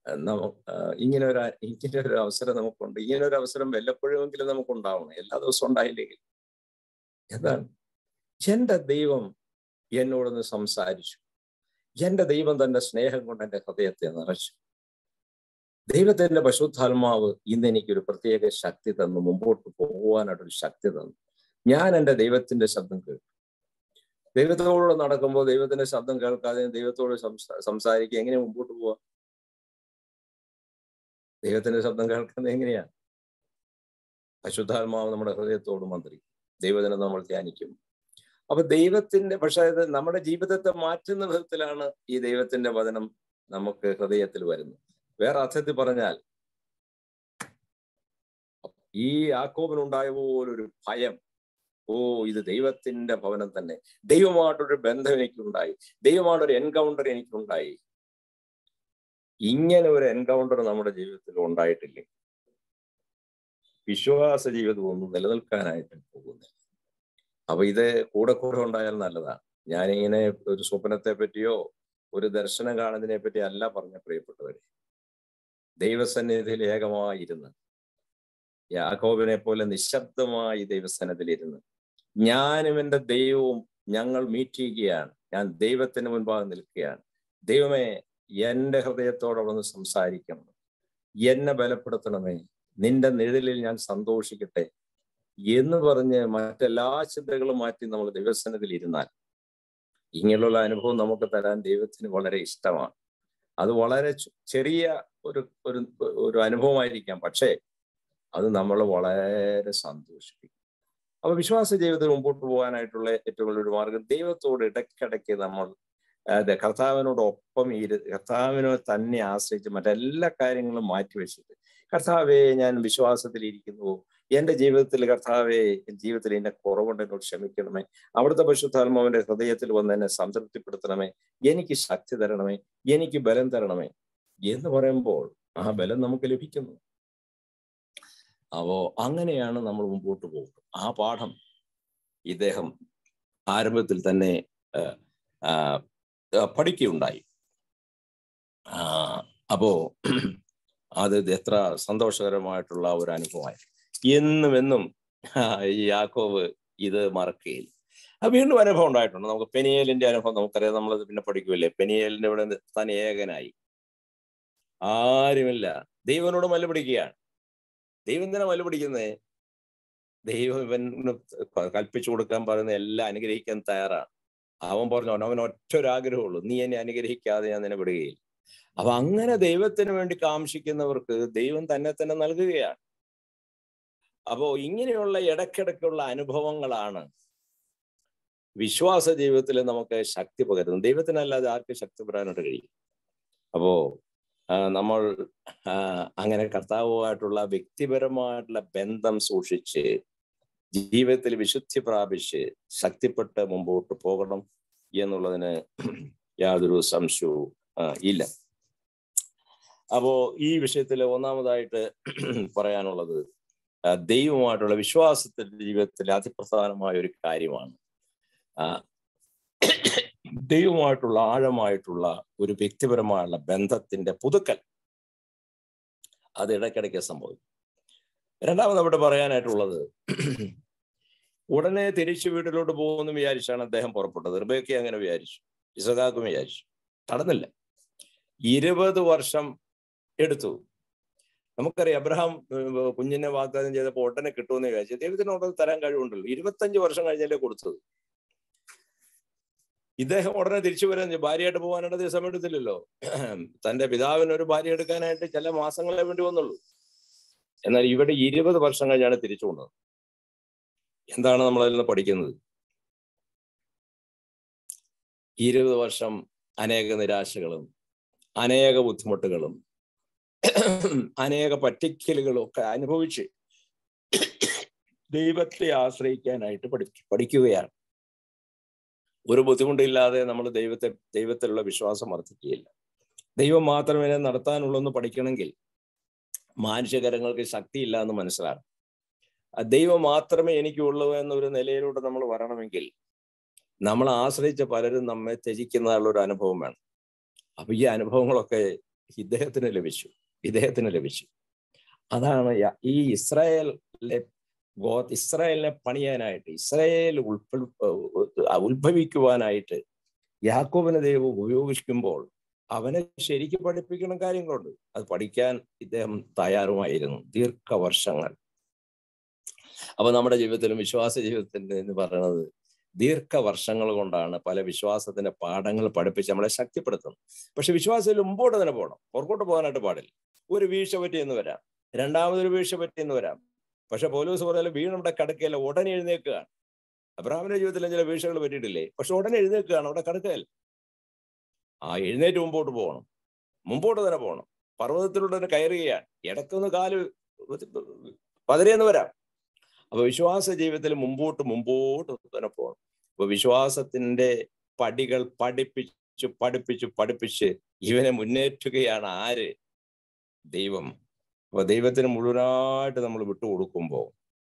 ഇങ്ങനെ ഒരു ഇങ്ങനെ ഒരു അവസരം നമുക്കുണ്ട് ഇങ്ങനെ ഒരു അവസരം വല്ലപ്പോഴുമെങ്കിലും നമുക്ക് ഉണ്ടാവണം എല്ലാ ദിവസവും ഉണ്ടായില്ലെങ്കിൽ എന്താണ് എന്റെ ദൈവം എന്നോടൊന്ന് സംസാരിച്ചു എന്റെ ദൈവം തന്റെ സ്നേഹം കൊണ്ട് എന്റെ ഹൃദയത്തെ നിറച്ചു ദൈവത്തിന്റെ പശുദ്ധാത്മാവ് ഇന്ന് എനിക്കൊരു പ്രത്യേക ശക്തി തന്നു മുമ്പോട്ട് പോകുവാനായിട്ടൊരു ശക്തി തന്നു ഞാൻ എൻ്റെ ദൈവത്തിന്റെ ശബ്ദം കേട്ടു ദൈവത്തോട് നടക്കുമ്പോൾ ദൈവത്തിന്റെ ശബ്ദം കേൾക്കാതെ ദൈവത്തോട് സംസാരിക്കുക എങ്ങനെ മുമ്പോട്ട് പോവാ ദൈവത്തിന്റെ ശബ്ദം കേൾക്കുന്നത് എങ്ങനെയാണ് അശുദ്ധാത്മാവ് നമ്മുടെ ഹൃദയത്തോട് മന്ത്രി ദൈവത്തിനെ നമ്മൾ ധ്യാനിക്കും അപ്പൊ ദൈവത്തിന്റെ പക്ഷേ ഇത് നമ്മുടെ ജീവിതത്തെ മാറ്റുന്ന വിധത്തിലാണ് ഈ ദൈവത്തിന്റെ വചനം നമുക്ക് ഹൃദയത്തിൽ വരുന്നത് വേറെ അർത്ഥത്തിൽ പറഞ്ഞാൽ ഈ യാക്കോബിനുണ്ടായ പോലൊരു ഭയം ഓ ഇത് ദൈവത്തിന്റെ ഭവനം തന്നെ ദൈവമായിട്ടൊരു ബന്ധം എനിക്കുണ്ടായി ദൈവമായിട്ടൊരു എൻകൗണ്ടർ എനിക്കുണ്ടായി ഇങ്ങനെ ഒരു എൻകൗണ്ടർ നമ്മുടെ ജീവിതത്തിൽ ഉണ്ടായിട്ടില്ലേ വിശ്വാസ ജീവിതം ഒന്നും നിലനിൽക്കാനായിട്ട് പോകുന്നില്ല അപ്പൊ ഇത് കൂടെ കൂടെ ഉണ്ടായാൽ നല്ലതാണ് ഞാനിങ്ങനെ ഒരു സ്വപ്നത്തെ പറ്റിയോ ഒരു ദർശനം കാണുന്നതിനെ പറ്റി അല്ല പറഞ്ഞ പ്രിയപ്പെട്ടവരെ ദൈവസന്നിധിയിൽ ഏകമായിരുന്ന് യാക്കോബിനെ പോലെ നിശബ്ദമായി ദൈവസന്നിധിയിലിരുന്ന് ഞാനും എൻ്റെ ദൈവവും ഞങ്ങൾ മീറ്റ് ചെയ്യുകയാണ് ഞാൻ ദൈവത്തിന് മുൻപാകെ നിൽക്കുകയാണ് ദൈവമേ എൻ്റെ ഹൃദയത്തോടൊന്ന് സംസാരിക്കണം എന്നെ ബലപ്പെടുത്തണമേ നിന്റെ നിഴലിൽ ഞാൻ സന്തോഷിക്കട്ടെ എന്ന് പറഞ്ഞ് മറ്റെല്ലാ ചിന്തകളും മാറ്റി നമ്മൾ ദൈവസന്നിധിയിൽ ഇരുന്നാൽ ഇങ്ങനെയുള്ള അനുഭവം നമുക്ക് തരാൻ ദൈവത്തിന് വളരെ ഇഷ്ടമാണ് അത് വളരെ ചെറിയ ഒരു ഒരു ഒരു അനുഭവമായിരിക്കാം പക്ഷേ അത് നമ്മളെ വളരെ സന്തോഷിപ്പിക്കും അപ്പൊ വിശ്വാസ ജീവിതത്തിൽ മുമ്പോട്ട് പോകാനായിട്ടുള്ള ഏറ്റവും വലിയൊരു മാർഗം ദൈവത്തോട് ഇടയ്ക്കിടയ്ക്ക് നമ്മൾ അതെ കർത്താവിനോടൊപ്പം ഇരു കർത്താവിനെ തന്നെ ആശ്രയിച്ച് മറ്റെല്ലാ കാര്യങ്ങളും മാറ്റിവെച്ചിട്ട് കർത്താവെ ഞാൻ വിശ്വാസത്തിൽ ഇരിക്കുന്നു എന്റെ ജീവിതത്തിൽ കർത്താവെ ജീവിതത്തിൽ എന്നെ കുറവുണ്ട് എന്നോട് ക്ഷമിക്കണമേ അവിടുത്തെ പശുദ്ധാത്മാവിന്റെ ഹൃദയത്തിൽ വന്ന് എന്നെ സംതൃപ്തിപ്പെടുത്തണമേ എനിക്ക് ശക്തി തരണമേ എനിക്ക് ബലം തരണമേ എന്ന് പറയുമ്പോൾ ആ ബലം നമുക്ക് ലഭിക്കുന്നു അപ്പോ അങ്ങനെയാണ് നമ്മൾ മുമ്പോട്ട് പോകുന്നത് ആ പാഠം ഇദ്ദേഹം ആരംഭത്തിൽ തന്നെ പഠിക്കുകയുണ്ടായി ആ, അപ്പോ അത് എത്ര സന്തോഷകരമായിട്ടുള്ള ഒരു അനുഭവമായി എന്നും എന്നും ആ, ഈ യാക്കോവ് ഇത് മറക്കുകയില്ല ആ വീണ്ടും അനുഭവം ഉണ്ടായിട്ടുണ്ട് നമുക്ക് പെനിയേലിന്റെ അനുഭവം നമുക്കറിയാം നമ്മളത് പിന്നെ പഠിക്കുമല്ലേ പെനിയേലിന്റെ ഇവിടെ താൻ ഏകനായി ആരുമില്ല ദൈവനോട് മല്ലുപിടിക്കുകയാണ് ദൈവം എന്തിനാ മല്ലുപിടിക്കുന്നേ ദൈവം ഇവന് കൽപ്പിച്ചു കൊടുക്കാൻ പറയുന്ന എല്ലാം അനുഗ്രഹിക്കാൻ തയ്യാറാണ് അവൻ പറഞ്ഞു അവൻ ഒറ്റ ഒരു ആഗ്രഹമുള്ളൂ നീ എന്നെ അനുഗ്രഹിക്കാതെ ഞാൻ നിന്നെ വിടുകയില്ല അപ്പൊ അങ്ങനെ ദൈവത്തിന് വേണ്ടി കാംക്ഷിക്കുന്നവർക്ക് ദൈവം തന്നെ തന്നെ നൽകുകയാണ് അപ്പോ ഇങ്ങനെയുള്ള ഇടയ്ക്കിടയ്ക്കുള്ള അനുഭവങ്ങളാണ് വിശ്വാസ ജീവിതത്തിൽ നമുക്ക് ശക്തി പകരുന്നത് ദൈവത്തിനല്ലാതെ ആർക്ക് ശക്തി പകരാനായിട്ട് കഴിയും അപ്പോ ആ, നമ്മൾ ആ, അങ്ങനെ കർത്താവുമായിട്ടുള്ള വ്യക്തിപരമായിട്ടുള്ള ബന്ധം സൂക്ഷിച്ച് ജീവിതത്തിൽ വിശുദ്ധി പ്രാപിച്ച് ശക്തിപ്പെട്ട് മുമ്പോട്ട് പോകണം എന്നുള്ളതിന് യാതൊരു സംശയവും ആ, ഇല്ല അപ്പോ ഈ വിഷയത്തിൽ ഒന്നാമതായിട്ട് പറയാനുള്ളത് ആ, ദൈവമായിട്ടുള്ള വിശ്വാസത്തിന്റെ ജീവിതത്തിൽ അതിപ്രധാനമായ ഒരു കാര്യമാണ് ആ, ദൈവമായിട്ടുള്ള ആഴമായിട്ടുള്ള ഒരു വ്യക്തിപരമായുള്ള ബന്ധത്തിന്റെ പുതുക്കൽ അത് ഇടയ്ക്കിടയ്ക്ക് സംഭവിക്കും രണ്ടാമത് അവിടെ പറയാനായിട്ടുള്ളത് ഉടനെ തിരിച്ചു വീട്ടിലോട്ട് പോകുമെന്ന് വിചാരിച്ചാണ് അദ്ദേഹം പുറപ്പെട്ടത് റിബേക്കെ അങ്ങനെ വിചാരിച്ചു ഇസഹാക്കും വിചാരിച്ചു നടന്നില്ല ഇരുപത് വർഷം എടുത്തു നമുക്കറിയാം അബ്രഹാം ഉം, കുഞ്ഞിനെ വാഗ്ദാനം ചെയ്തപ്പോൾ ഉടനെ കിട്ടുമെന്ന് വിചാരിച്ചു ദൈവത്തിന് ഉടനെ തരാൻ കഴിവുണ്ടല്ലോ ഇരുപത്തഞ്ച് വർഷം കഴിഞ്ഞല്ലേ കൊടുത്തത് ഇദ്ദേഹം ഉടനെ തിരിച്ചു വരാൻ ഭാര്യയായിട്ട് പോകാനായിട്ട് അധികം സമയം എടുത്തില്ലല്ലോ തന്റെ പിതാവിന് ഒരു ഭാര്യ എടുക്കാനായിട്ട് ചില മാസങ്ങളെ വേണ്ടി വന്നുള്ളൂ എന്നാൽ ഇവിടെ ഇരുപത് വർഷം കഴിഞ്ഞാണ് തിരിച്ചു കൊണ്ടത് എന്താണ് നമ്മൾ അതിൽ നിന്ന് പഠിക്കുന്നത് ഇരുപത് വർഷം അനേക നിരാശകളും അനേക ബുദ്ധിമുട്ടുകളും അനേക പറ്റിക്കലുകളും ഒക്കെ അനുഭവിച്ച് ദൈവത്തെ ആശ്രയിക്കാനായിട്ട് പഠി പഠിക്കുകയാണ് ഒരു ബുദ്ധിമുട്ടില്ലാതെ നമ്മൾ ദൈവത്തെ ദൈവത്തിലുള്ള വിശ്വാസം വർദ്ധിക്കുകയില്ല ദൈവം മാത്രമേ ഇതിനെ നടത്താനുള്ളൂ എന്ന് പഠിക്കണമെങ്കിൽ മാനുഷ്യകരങ്ങൾക്ക് ശക്തിയില്ല എന്ന് മനസ്സിലാക്കണം ആ ദൈവം മാത്രമേ എനിക്കുള്ളൂ എന്നൊരു നിലയിലൂടെ നമ്മൾ വരണമെങ്കിൽ നമ്മൾ ആശ്രയിച്ച പലരും നമ്മെ ത്യജിക്കുന്നതായുള്ള ഒരു അനുഭവം വേണം അപ്പൊ ഈ അനുഭവങ്ങളൊക്കെ ഇദ്ദേഹത്തിന് ലഭിച്ചു ഇദ്ദേഹത്തിന് ലഭിച്ചു അതാണ് യ- ഈ ഇസ്രായേലിലെ ഗോ ഇസ്രായേലിനെ പണിയാനായിട്ട് ഇസ്രായേൽ ഉൾപ്പെ ഉത്ഭവിക്കുവാനായിട്ട് യാക്കോബിനെ ദൈവം ഉപയോഗിക്കുമ്പോൾ അവനെ ശരിക്ക് പഠിപ്പിക്കണം കാര്യങ്ങളുണ്ട് അത് പഠിക്കാൻ ഇദ്ദേഹം തയ്യാറുമായിരുന്നു ദീർഘവർഷങ്ങൾ അപ്പൊ നമ്മുടെ ജീവിതത്തിലും വിശ്വാസ ജീവിതത്തിന്റെ എന്ന് പറയുന്നത് ദീർഘവർഷങ്ങൾ കൊണ്ടാണ് പല വിശ്വാസത്തിന്റെ പാഠങ്ങൾ പഠിപ്പിച്ച് നമ്മളെ ശക്തിപ്പെടുത്തുന്നത് പക്ഷെ വിശ്വാസത്തിൽ മുമ്പോട്ട് തന്നെ പോകണം പുറകോട്ട് പോകാനായിട്ട് പാടില്ല ഒരു വീഴ്ച പറ്റിയെന്ന് വരാം രണ്ടാമതൊരു വീഴ്ച പറ്റിയെന്ന് വരാം പക്ഷെ പോലീസ് പറഞ്ഞാൽ വീണുടെ കിടക്കയില്ല ഉടനെ എഴുന്നേൽക്കുകയാണ് അബ്രാഹിമിന്റെ ജീവിതത്തിൽ ചില വീഴ്ചകൾ പറ്റിയിട്ടില്ലേ പക്ഷെ ഉടനെ എഴുന്നേൽക്കുകയാണ് അവിടെ കിടക്കയില്ല ആ എഴുന്നേറ്റ് മുമ്പോട്ട് പോകണം മുമ്പോട്ട് തന്നെ പോകണം പർവ്വതത്തിലൂടെ തന്നെ കയറുകയാണ് ഇടക്കൊന്ന് കാല് പതറിയെന്ന് വരാം അപ്പൊ വിശ്വാസ ജീവിതത്തിൽ മുമ്പോട്ട് മുമ്പോട്ട് തന്നെ പോകണം അപ്പൊ വിശ്വാസത്തിന്റെ പടികൾ പഠിപ്പിച്ചു പഠിപ്പിച്ചു പഠിപ്പിച്ച് ഇവനെ മുന്നേറ്റുകയാണ് ആര് ദൈവം അപ്പൊ ദൈവത്തിന് മുഴുവനായിട്ട് നമ്മൾ വിട്ടുകൊടുക്കുമ്പോൾ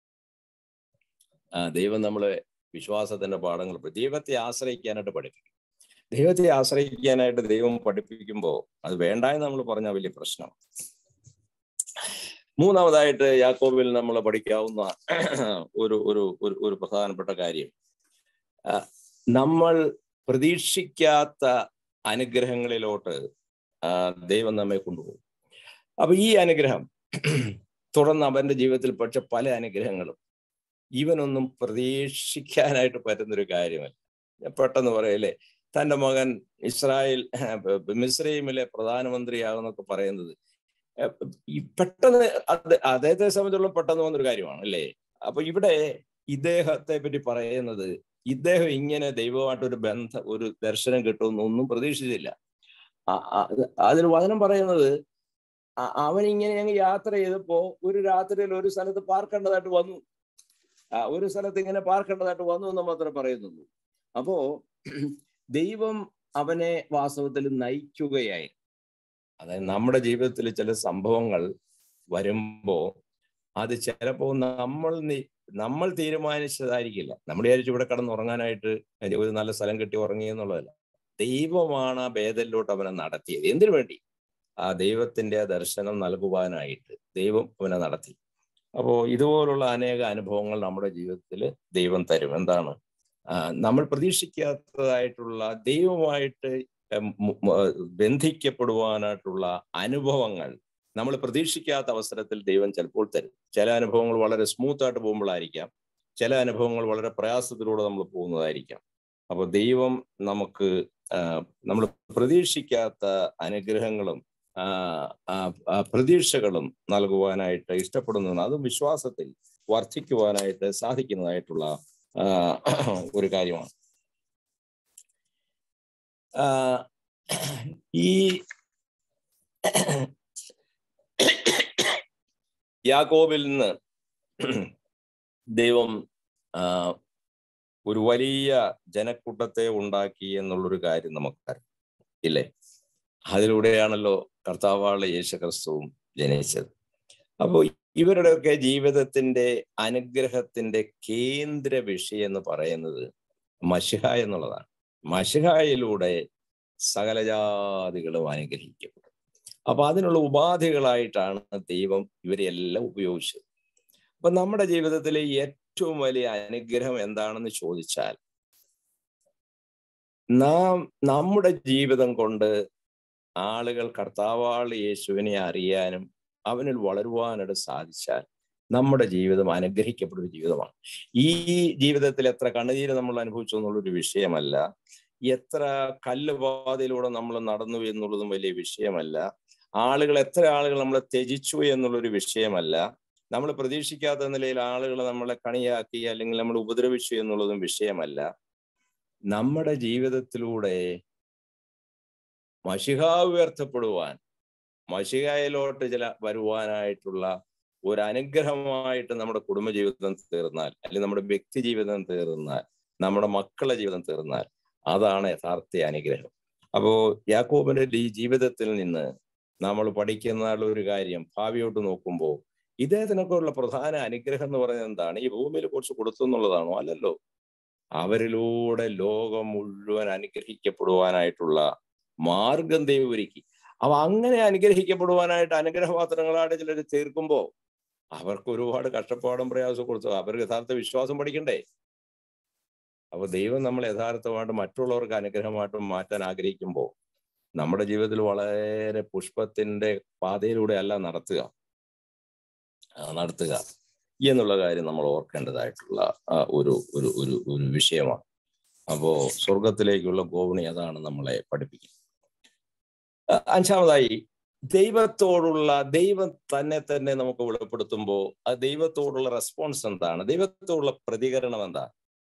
ആ ദൈവം നമ്മളെ വിശ്വാസത്തിന്റെ പാഠങ്ങൾ പഠി- ദൈവത്തെ ആശ്രയിക്കാനായിട്ട് പഠിപ്പിക്കും ദൈവത്തെ ആശ്രയിക്കാനായിട്ട് ദൈവം പഠിപ്പിക്കുമ്പോൾ അത് വേണ്ട എന്ന് നമ്മൾ പറഞ്ഞാൽ വലിയ പ്രശ്നം മൂന്നാമതായിട്ട് യാക്കോബിൽ നമ്മൾ പഠിക്കാവുന്ന ഒരു ഒരു ഒരു ഒരു പ്രധാനപ്പെട്ട കാര്യം ആ, നമ്മൾ പ്രതീക്ഷിക്കാത്ത അനുഗ്രഹങ്ങളിലോട്ട് ആ, ദൈവം നമ്മെ കൊണ്ടുപോകും അപ്പൊ ഈ അനുഗ്രഹം തുടർന്ന് അവന്റെ ജീവിതത്തിൽ പക്ഷെ പല അനുഗ്രഹങ്ങളും ഇവനൊന്നും പ്രതീക്ഷിക്കാനായിട്ട് പറ്റുന്നൊരു കാര്യമല്ല ഞാൻ പെട്ടെന്ന് പറയല്ലേ തന്റെ മകൻ ഇസ്രായേൽ മിസ്രൈമിലെ പ്രധാനമന്ത്രിയാകുന്നൊക്കെ പറയുന്നത് ഏർ ഈ പെട്ടെന്ന് അത് അദ്ദേഹത്തെ സംബന്ധിച്ചുള്ള പെട്ടെന്ന് വന്നൊരു കാര്യമാണ് അല്ലേ അപ്പൊ ഇവിടെ ഇദ്ദേഹത്തെ പറ്റി പറയുന്നത് ഇദ്ദേഹം ഇങ്ങനെ ദൈവമായിട്ടൊരു ബന്ധം ഒരു ദർശനം കിട്ടുമെന്നൊന്നും പ്രതീക്ഷിച്ചില്ല ആ- ആ- അതിൽ വചനം പറയുന്നത് അ- അവൻ ഇങ്ങനെ അങ്ങ് യാത്ര ചെയ്തപ്പോ ഒരു രാത്രിയിൽ ഒരു സ്ഥലത്ത് പാർക്കേണ്ടതായിട്ട് വന്നു ആ, ഒരു സ്ഥലത്ത് ഇങ്ങനെ പാർക്കേണ്ടതായിട്ട് വന്നു എന്ന് മാത്രമേ പറയുന്നുള്ളൂ അപ്പോ ദൈവം അവനെ വാസ്തവത്തിൽ നയിക്കുകയായി അതായത് നമ്മുടെ ജീവിതത്തിൽ ചില സംഭവങ്ങൾ വരുമ്പോ അത് ചിലപ്പോ നമ്മൾ നി- നമ്മൾ തീരുമാനിച്ചതായിരിക്കില്ല നമ്മൾ വിചാരിച്ചു ഇവിടെ കിടന്ന് ഉറങ്ങാനായിട്ട് ഒരു നല്ല സ്ഥലം കിട്ടി ഉറങ്ങി എന്നുള്ളതല്ല ദൈവമാണ് ആ ബേദലിലോട്ട് അവനെ നടത്തിയത് എന്തിനു വേണ്ടി ആ ദൈവത്തിന്റെ ആ ദർശനം നൽകുവാനായിട്ട് ദൈവം അവനെ നടത്തി അപ്പോ ഇതുപോലുള്ള അനേക അനുഭവങ്ങൾ നമ്മുടെ ജീവിതത്തിൽ ദൈവം തരും എന്താണ് ആ, നമ്മൾ പ്രതീക്ഷിക്കാത്തതായിട്ടുള്ള ദൈവമായിട്ട് ഉം, മു- മു- ബന്ധിക്കപ്പെടുവാനായിട്ടുള്ള അനുഭവങ്ങൾ നമ്മൾ പ്രതീക്ഷിക്കാത്ത അവസരത്തിൽ ദൈവം ചിലപ്പോൾ തരും ചില അനുഭവങ്ങൾ വളരെ സ്മൂത്ത് ആയിട്ട് പോകുമ്പോഴായിരിക്കാം ചില അനുഭവങ്ങൾ വളരെ പ്രയാസത്തിലൂടെ നമ്മൾ പോകുന്നതായിരിക്കാം അപ്പോൾ ദൈവം നമുക്ക് നമ്മൾ പ്രതീക്ഷിക്കാത്ത അനുഗ്രഹങ്ങളും ആ, ആ, ആ, പ്രതീക്ഷകളും നൽകുവാനായിട്ട് ഇഷ്ടപ്പെടുന്നതാണ് അതും വിശ്വാസത്തിൽ വർദ്ധിക്കുവാനായിട്ട് സാധിക്കുന്നതായിട്ടുള്ള ആ, ഒരു കാര്യമാണ് ആ, ഈ യാക്കോബിൽ നിന്ന് ദൈവം ആ, ഒരു വലിയ ജനക്കൂട്ടത്തെ ഉണ്ടാക്കി എന്നുള്ളൊരു കാര്യം നമുക്കറിയാം ഇല്ലേ അതിലൂടെയാണല്ലോ കർത്താവാള് യേശുക്രിസ്തുവും ജനിച്ചത് അപ്പോൾ ഇവരുടെയൊക്കെ ജീവിതത്തിന്റെ അനുഗ്രഹത്തിന്റെ കേന്ദ്ര വിഷയം എന്ന് പറയുന്നത് മഷിഹ എന്നുള്ളതാണ് മഷിഹായിലൂടെ സകലജാതികളും അനുഗ്രഹിക്കപ്പെടും അപ്പൊ അതിനുള്ള ഉപാധികളായിട്ടാണ് ദൈവം ഇവരെല്ലാം ഉപയോഗിച്ചത് അപ്പൊ നമ്മുടെ ജീവിതത്തിലെ ഏറ്റവും വലിയ അനുഗ്രഹം എന്താണെന്ന് ചോദിച്ചാൽ നാം നമ്മുടെ ജീവിതം കൊണ്ട് ആളുകൾ കർത്താവാൾ യേശുവിനെ അറിയാനും അവനിൽ വളരുവാനായിട്ട് സാധിച്ചാൽ നമ്മുടെ ജീവിതം അനുഗ്രഹിക്കപ്പെടുന്ന ഒരു ജീവിതമാണ് ഈ ജീവിതത്തിൽ എത്ര കണ്ണുനീര് നമ്മൾ അനുഭവിച്ചു എന്നുള്ളൊരു വിഷയമല്ല എത്ര കല്ലുപാതയിലൂടെ നമ്മൾ നടന്നു എന്നുള്ളതും വലിയ വിഷയമല്ല ആളുകൾ എത്ര ആളുകൾ നമ്മളെ ത്യജിച്ചു എന്നുള്ളൊരു വിഷയമല്ല നമ്മൾ പ്രതീക്ഷിക്കാത്ത നിലയിൽ ആളുകൾ നമ്മളെ കണിയാക്കി അല്ലെങ്കിൽ നമ്മൾ ഉപദ്രവിച്ചു എന്നുള്ളതും വിഷയമല്ല നമ്മുടെ ജീവിതത്തിലൂടെ മഷിഹ ഉയർത്തപ്പെടുവാൻ മഷികായിലോട്ട് ചില വരുവാനായിട്ടുള്ള ഒരു അനുഗ്രഹമായിട്ട് നമ്മുടെ കുടുംബജീവിതം തീർന്നാൽ അല്ലെങ്കിൽ നമ്മുടെ വ്യക്തി ജീവിതം തീർന്നാൽ നമ്മുടെ മക്കളുടെ ജീവിതം തീർന്നാൽ അതാണ് യഥാർത്ഥ അനുഗ്രഹം അപ്പോ യാക്കോബിന്റെ ഈ ജീവിതത്തിൽ നിന്ന് നമ്മൾ പഠിക്കുന്ന ഒരു കാര്യം ഭാവിയോട്ട് നോക്കുമ്പോൾ ഇദ്ദേഹത്തിനൊക്കെ ഉള്ള പ്രധാന അനുഗ്രഹം എന്ന് പറയുന്നത് എന്താണ് ഈ ഭൂമിയിൽ കുറച്ച് കൊടുത്തു എന്നുള്ളതാണോ അല്ലല്ലോ അവരിലൂടെ ലോകം മുഴുവൻ അനുഗ്രഹിക്കപ്പെടുവാനായിട്ടുള്ള മാർഗം ദൈവം ഒരുക്കി അപ്പൊ അങ്ങനെ അനുഗ്രഹിക്കപ്പെടുവാനായിട്ട് അനുഗ്രഹപാത്രങ്ങളായിട്ട് ചിലർ തീർക്കുമ്പോൾ അവർക്ക് ഒരുപാട് കഷ്ടപ്പാടും പ്രയാസവും കൊടുത്തു അവർക്ക് യഥാർത്ഥ വിശ്വാസം പഠിക്കണ്ടേ അപ്പൊ ദൈവം നമ്മൾ യഥാർത്ഥമായിട്ട് മറ്റുള്ളവർക്ക് അനുഗ്രഹമായിട്ട് മാറ്റാൻ ആഗ്രഹിക്കുമ്പോൾ നമ്മുടെ ജീവിതത്തിൽ വളരെ പുഷ്പത്തിന്റെ പാതയിലൂടെ അല്ല നടത്തുക ആ, നടത്തുക എന്നുള്ള കാര്യം നമ്മൾ ഓർക്കേണ്ടതായിട്ടുള്ള ആ, ഒരു ഒരു ഒരു ഒരു വിഷയമാണ് അപ്പോ സ്വർഗത്തിലേക്കുള്ള ഗോവണി അതാണ് നമ്മളെ പഠിപ്പിക്കുന്നത് ആ, അഞ്ചാമതായി ദൈവത്തോടുള്ള ദൈവം തന്നെ തന്നെ നമുക്ക് വെളിപ്പെടുത്തുമ്പോൾ ആ ദൈവത്തോടുള്ള റെസ്പോൺസ് എന്താണ് ദൈവത്തോടുള്ള പ്രതികരണം എന്താ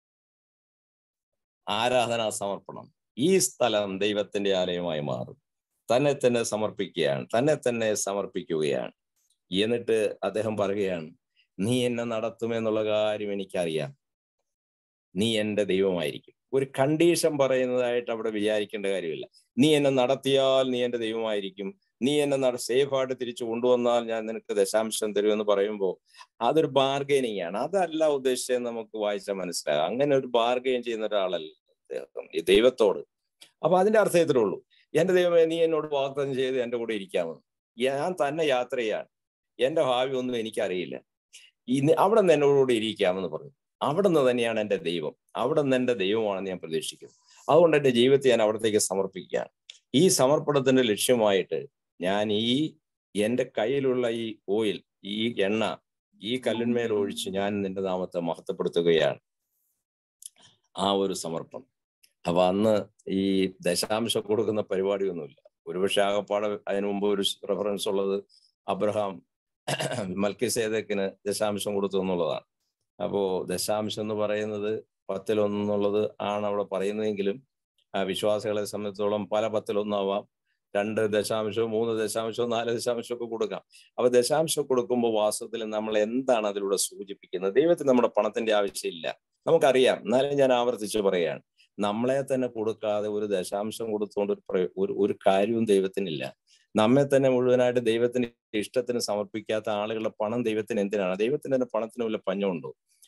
ആരാധനാ സമർപ്പണം ഈ സ്ഥലം ദൈവത്തിന്റെ ആലയമായി മാറും തന്നെ തന്നെ സമർപ്പിക്കുകയാണ് തന്നെ തന്നെ സമർപ്പിക്കുകയാണ് എന്നിട്ട് അദ്ദേഹം പറയുകയാണ് നീ എന്നെ നടത്തുമെന്നുള്ള കാര്യം എനിക്കറിയാം നീ എൻ്റെ ദൈവമായിരിക്കും ഒരു കണ്ടീഷൻ പറയുന്നതായിട്ട് അവിടെ വിചാരിക്കേണ്ട കാര്യമില്ല നീ എന്നെ നടത്തിയാൽ നീ എൻ്റെ ദൈവമായിരിക്കും നീ എന്നെ നട സേഫായിട്ട് തിരിച്ചു കൊണ്ടുവന്നാൽ ഞാൻ നിനക്ക് ദശാംശം തരുമെന്ന് പറയുമ്പോൾ അതൊരു ബാർഗൈനിങ് ആണ് അതല്ല ഉദ്ദേശിച്ചത് നമുക്ക് വായിച്ചാൽ മനസ്സിലാകാം അങ്ങനെ ഒരു ബാർഗൈൻ ചെയ്യുന്ന ഒരാളല്ല അദ്ദേഹം ഈ ദൈവത്തോട് അപ്പൊ അതിന്റെ അർത്ഥം ഇത്രേ ഉള്ളൂ എന്റെ ദൈവമേ നീ എന്നോട് വാഗ്ദാനം ചെയ്ത് എൻ്റെ കൂടെ ഇരിക്കാമെന്ന് ഞാൻ തന്നെ യാത്ര ചെയ്യാണ് എന്റെ ഭാവി ഒന്നും എനിക്കറിയില്ല ഇന്ന് അവിടെ നിന്ന് എന്നോടുകൂടി ഇരിക്കാമെന്ന് പറഞ്ഞു അവിടെ നിന്ന് തന്നെയാണ് എൻ്റെ ദൈവം അവിടെ നിന്ന് എൻ്റെ ദൈവമാണെന്ന് ഞാൻ പ്രതീക്ഷിക്കുന്നു അതുകൊണ്ട് എൻ്റെ ജീവിതത്തെ ഞാൻ അവിടത്തേക്ക് സമർപ്പിക്കുകയാണ് ഈ സമർപ്പണത്തിന്റെ ലക്ഷ്യമായിട്ട് ഞാൻ ഈ എൻ്റെ കയ്യിലുള്ള ഈ ഓയിൽ ഈ എണ്ണ ഈ കല്ലിന്മേൽ ഒഴിച്ച് ഞാൻ നിന്റെ നാമത്തെ മഹത്വപ്പെടുത്തുകയാണ് ആ ഒരു സമർപ്പണം അപ്പൊ അന്ന് ഈ ദശാംശം കൊടുക്കുന്ന പരിപാടിയൊന്നുമില്ല ഒരുപക്ഷെ ആകപ്പാടെ അതിനു മുമ്പ് ഒരു റെഫറൻസ് ഉള്ളത് അബ്രഹാം മൽക്കിസേദക്കിന് ദശാംശം കൊടുത്തു എന്നുള്ളതാണ് അപ്പോ ദശാംശം എന്ന് പറയുന്നത് പത്തിലൊന്നുള്ളത് ആണ് അവിടെ പറയുന്നതെങ്കിലും ആ വിശ്വാസികളെ സംബന്ധിച്ചോളം പല പത്തിലൊന്നാവാം രണ്ട് ദശാംശവും മൂന്ന് ദശാംശവും നാല് ദശാംശവും ഒക്കെ കൊടുക്കാം അപ്പൊ ദശാംശം കൊടുക്കുമ്പോൾ വാസ്തവത്തിൽ നമ്മൾ എന്താണ് അതിലൂടെ സൂചിപ്പിക്കുന്നത് ദൈവത്തിന് നമ്മുടെ പണത്തിന്റെ ആവശ്യമില്ല നമുക്കറിയാം എന്നാലും ഞാൻ ആവർത്തിച്ച് പറയുകയാണ് നമ്മളെ തന്നെ കൊടുക്കാതെ ഒരു ദശാംശം കൊടുത്തുകൊണ്ട് ഒരു പ്രയോ- ഒരു ഒരു കാര്യവും ദൈവത്തിനില്ല നമ്മെ തന്നെ മുഴുവനായിട്ട് ദൈവത്തിന്റെ ഇഷ്ടത്തിന് സമർപ്പിക്കാത്ത ആളുകളുടെ പണം ദൈവത്തിന് എന്തിനാണ് ദൈവത്തിന് തന്നെ പണത്തിന് വല്ല പഞ്ഞമുണ്ടോ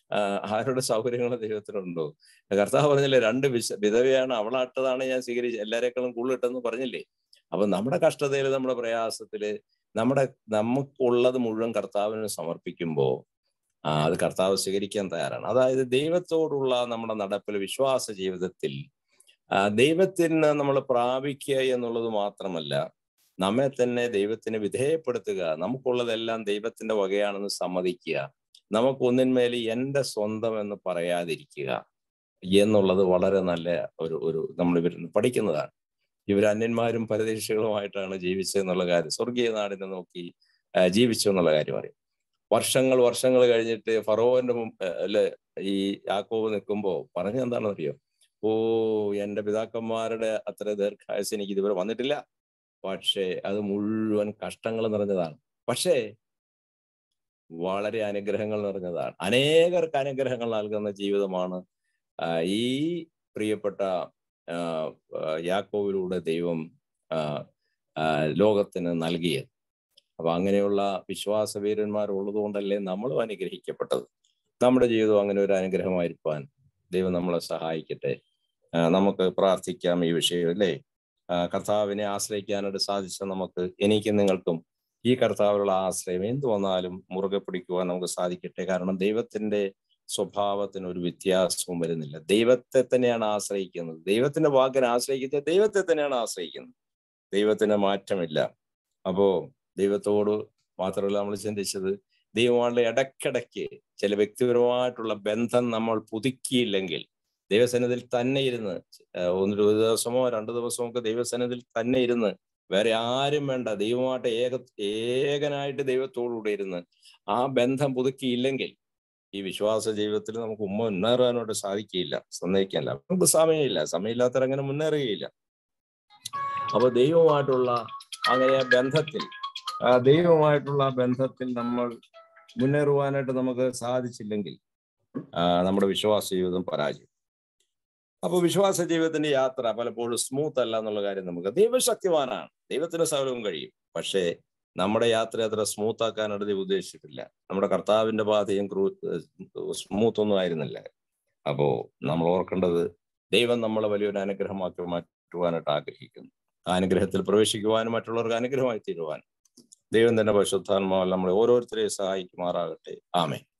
ആ, ആരുടെ സൗകര്യങ്ങളും ദൈവത്തിനുണ്ടോ കർത്താവ് പറഞ്ഞില്ലേ രണ്ട് വിശ വിധവയാണ് അവളാട്ടതാണ് ഞാൻ സ്വീകരിച്ച് എല്ലാരേക്കാളും കൂടുതലിട്ടെന്ന് പറഞ്ഞില്ലേ അപ്പൊ നമ്മുടെ കഷ്ടതയില് നമ്മുടെ പ്രയാസത്തില് നമ്മുടെ നമുക്കുള്ളത് മുഴുവൻ കർത്താവിന് സമർപ്പിക്കുമ്പോൾ ആ, അത് കർത്താവ് സ്വീകരിക്കാൻ തയ്യാറാണ് അതായത് ദൈവത്തോടുള്ള നമ്മുടെ നടപ്പിൽ വിശ്വാസ ജീവിതത്തിൽ ആ, ദൈവത്തിന് നമ്മൾ പ്രാപിക്കുക എന്നുള്ളത് മാത്രമല്ല നമ്മെ തന്നെ ദൈവത്തിന് വിധേയപ്പെടുത്തുക നമുക്കുള്ളതെല്ലാം ദൈവത്തിന്റെ വകയാണെന്ന് സമ്മതിക്കുക നമുക്ക് ഒന്നിന്മേൽ എന്റെ സ്വന്തം എന്ന് പറയാതിരിക്കുക എന്നുള്ളത് വളരെ നല്ല ഒരു ഒരു നമ്മൾ ഇവർ പഠിക്കുന്നതാണ് ഇവർ അന്യന്മാരും പരദേശികളുമായിട്ടാണ് ജീവിച്ചതെന്നുള്ള കാര്യം സ്വർഗീയ നാടിനെ നോക്കി ആ, ജീവിച്ചു എന്നുള്ള കാര്യം അറിയാം വർഷങ്ങൾ വർഷങ്ങൾ കഴിഞ്ഞിട്ട് ഫറോവന്റെ അല്ലെ ഈ യാക്കോബ് നിൽക്കുമ്പോ പറഞ്ഞ എന്താണെന്ന് അറിയോ ഓ എന്റെ പിതാക്കന്മാരുടെ അത്ര ദീർഘായുസ് എനിക്ക് ഇതുവരെ വന്നിട്ടില്ല പക്ഷേ അത് മുഴുവൻ കഷ്ടങ്ങൾ നിറഞ്ഞതാണ് പക്ഷേ വളരെ അനുഗ്രഹങ്ങൾ നിറഞ്ഞതാണ് അനേകർക്ക് അനുഗ്രഹങ്ങൾ നൽകുന്ന ജീവിതമാണ് ആ, ഈ പ്രിയപ്പെട്ട ആ, ആ, യാക്കോവിലൂടെ ദൈവം ആ, ആ, ലോകത്തിന് നൽകിയത് അപ്പൊ അങ്ങനെയുള്ള വിശ്വാസ വീരന്മാർ ഉള്ളതുകൊണ്ടല്ലേ നമ്മളും അനുഗ്രഹിക്കപ്പെട്ടത് നമ്മുടെ ജീവിതം അങ്ങനെ ഒരു അനുഗ്രഹമായിരിക്കാൻ ദൈവം നമ്മളെ സഹായിക്കട്ടെ ആ, നമുക്ക് പ്രാർത്ഥിക്കാം ഈ വിഷയം അല്ലേ ആ, കർത്താവിനെ ആശ്രയിക്കാനായിട്ട് സാധിച്ച നമുക്ക് എനിക്കും നിങ്ങൾക്കും ഈ കർത്താവിലുള്ള ആശ്രയം എന്ത് വന്നാലും മുറുകെ പിടിക്കുവാൻ നമുക്ക് സാധിക്കട്ടെ കാരണം ദൈവത്തിന്റെ സ്വഭാവത്തിന് ഒരു വ്യത്യാസവും വരുന്നില്ല ദൈവത്തെ തന്നെയാണ് ആശ്രയിക്കുന്നത് ദൈവത്തിന്റെ വാക്കിനെ ആശ്രയിക്കുന്നത് ദൈവത്തെ തന്നെയാണ് ആശ്രയിക്കുന്നത് ദൈവത്തിന് മാറ്റമില്ല അപ്പോ ദൈവത്തോട് മാത്രമല്ല നമ്മൾ ചിന്തിച്ചത് ദൈവമാരുടെ ഇടയ്ക്കിടയ്ക്ക് ചില വ്യക്തിപരമായിട്ടുള്ള ബന്ധം നമ്മൾ പുതുക്കിയില്ലെങ്കിൽ ദൈവസന്നിധിയിൽ തന്നെ ഇരുന്ന് ഏഹ് ഒന്ന് ഒരു ദിവസമോ രണ്ടു ദിവസമോ ഒക്കെ ദൈവസന്നിധിയിൽ തന്നെ ഇരുന്ന് വേറെ ആരും വേണ്ട ദൈവമായിട്ട് ഏക ഏകനായിട്ട് ദൈവത്തോടുകൂടെ ഇരുന്ന് ആ ബന്ധം പുതുക്കിയില്ലെങ്കിൽ ഈ വിശ്വാസ ജീവിതത്തിൽ നമുക്ക് മുന്നേറാനായിട്ട് സാധിക്കില്ല സമ്മതിക്കില്ല നമുക്ക് സമയമില്ല സമയമില്ലാത്തവരങ്ങനെ മുന്നേറുകയില്ല അപ്പൊ ദൈവമായിട്ടുള്ള അങ്ങനെ ആ ബന്ധത്തിൽ ആ ദൈവമായിട്ടുള്ള ബന്ധത്തിൽ നമ്മൾ മുന്നേറുവാനായിട്ട് നമുക്ക് സാധിച്ചില്ലെങ്കിൽ ആ, നമ്മുടെ വിശ്വാസ ജീവിതം പരാജയം അപ്പൊ വിശ്വാസ ജീവിതത്തിന്റെ യാത്ര പലപ്പോഴും സ്മൂത്ത് അല്ല എന്നുള്ള കാര്യം നമുക്ക് ദൈവശക്തിവാനാണ് ദൈവത്തിന് സകലവും കഴിയും പക്ഷേ നമ്മുടെ യാത്ര അത്ര സ്മൂത്ത് ആക്കാനായിട്ട് ദൈവം ഉദ്ദേശിച്ചിട്ടില്ല നമ്മുടെ കർത്താവിന്റെ പാതയും ക്രൂ സ്മൂത്ത് ഒന്നും ആയിരുന്നില്ല അപ്പോ നമ്മൾ ഓർക്കേണ്ടത് ദൈവം നമ്മളെ വലിയൊരു അനുഗ്രഹമാക്കി മാറ്റുവാനായിട്ട് ആഗ്രഹിക്കുന്നു ആ അനുഗ്രഹത്തിൽ പ്രവേശിക്കുവാനും മറ്റുള്ളവർക്ക് അനുഗ്രഹമായി തീരുവാനും ദൈവം തന്നെ പരിശുദ്ധാത്മാവ് നമ്മളെ ഓരോരുത്തരെയും സഹായിക്കുമാറാകട്ടെ ആമേ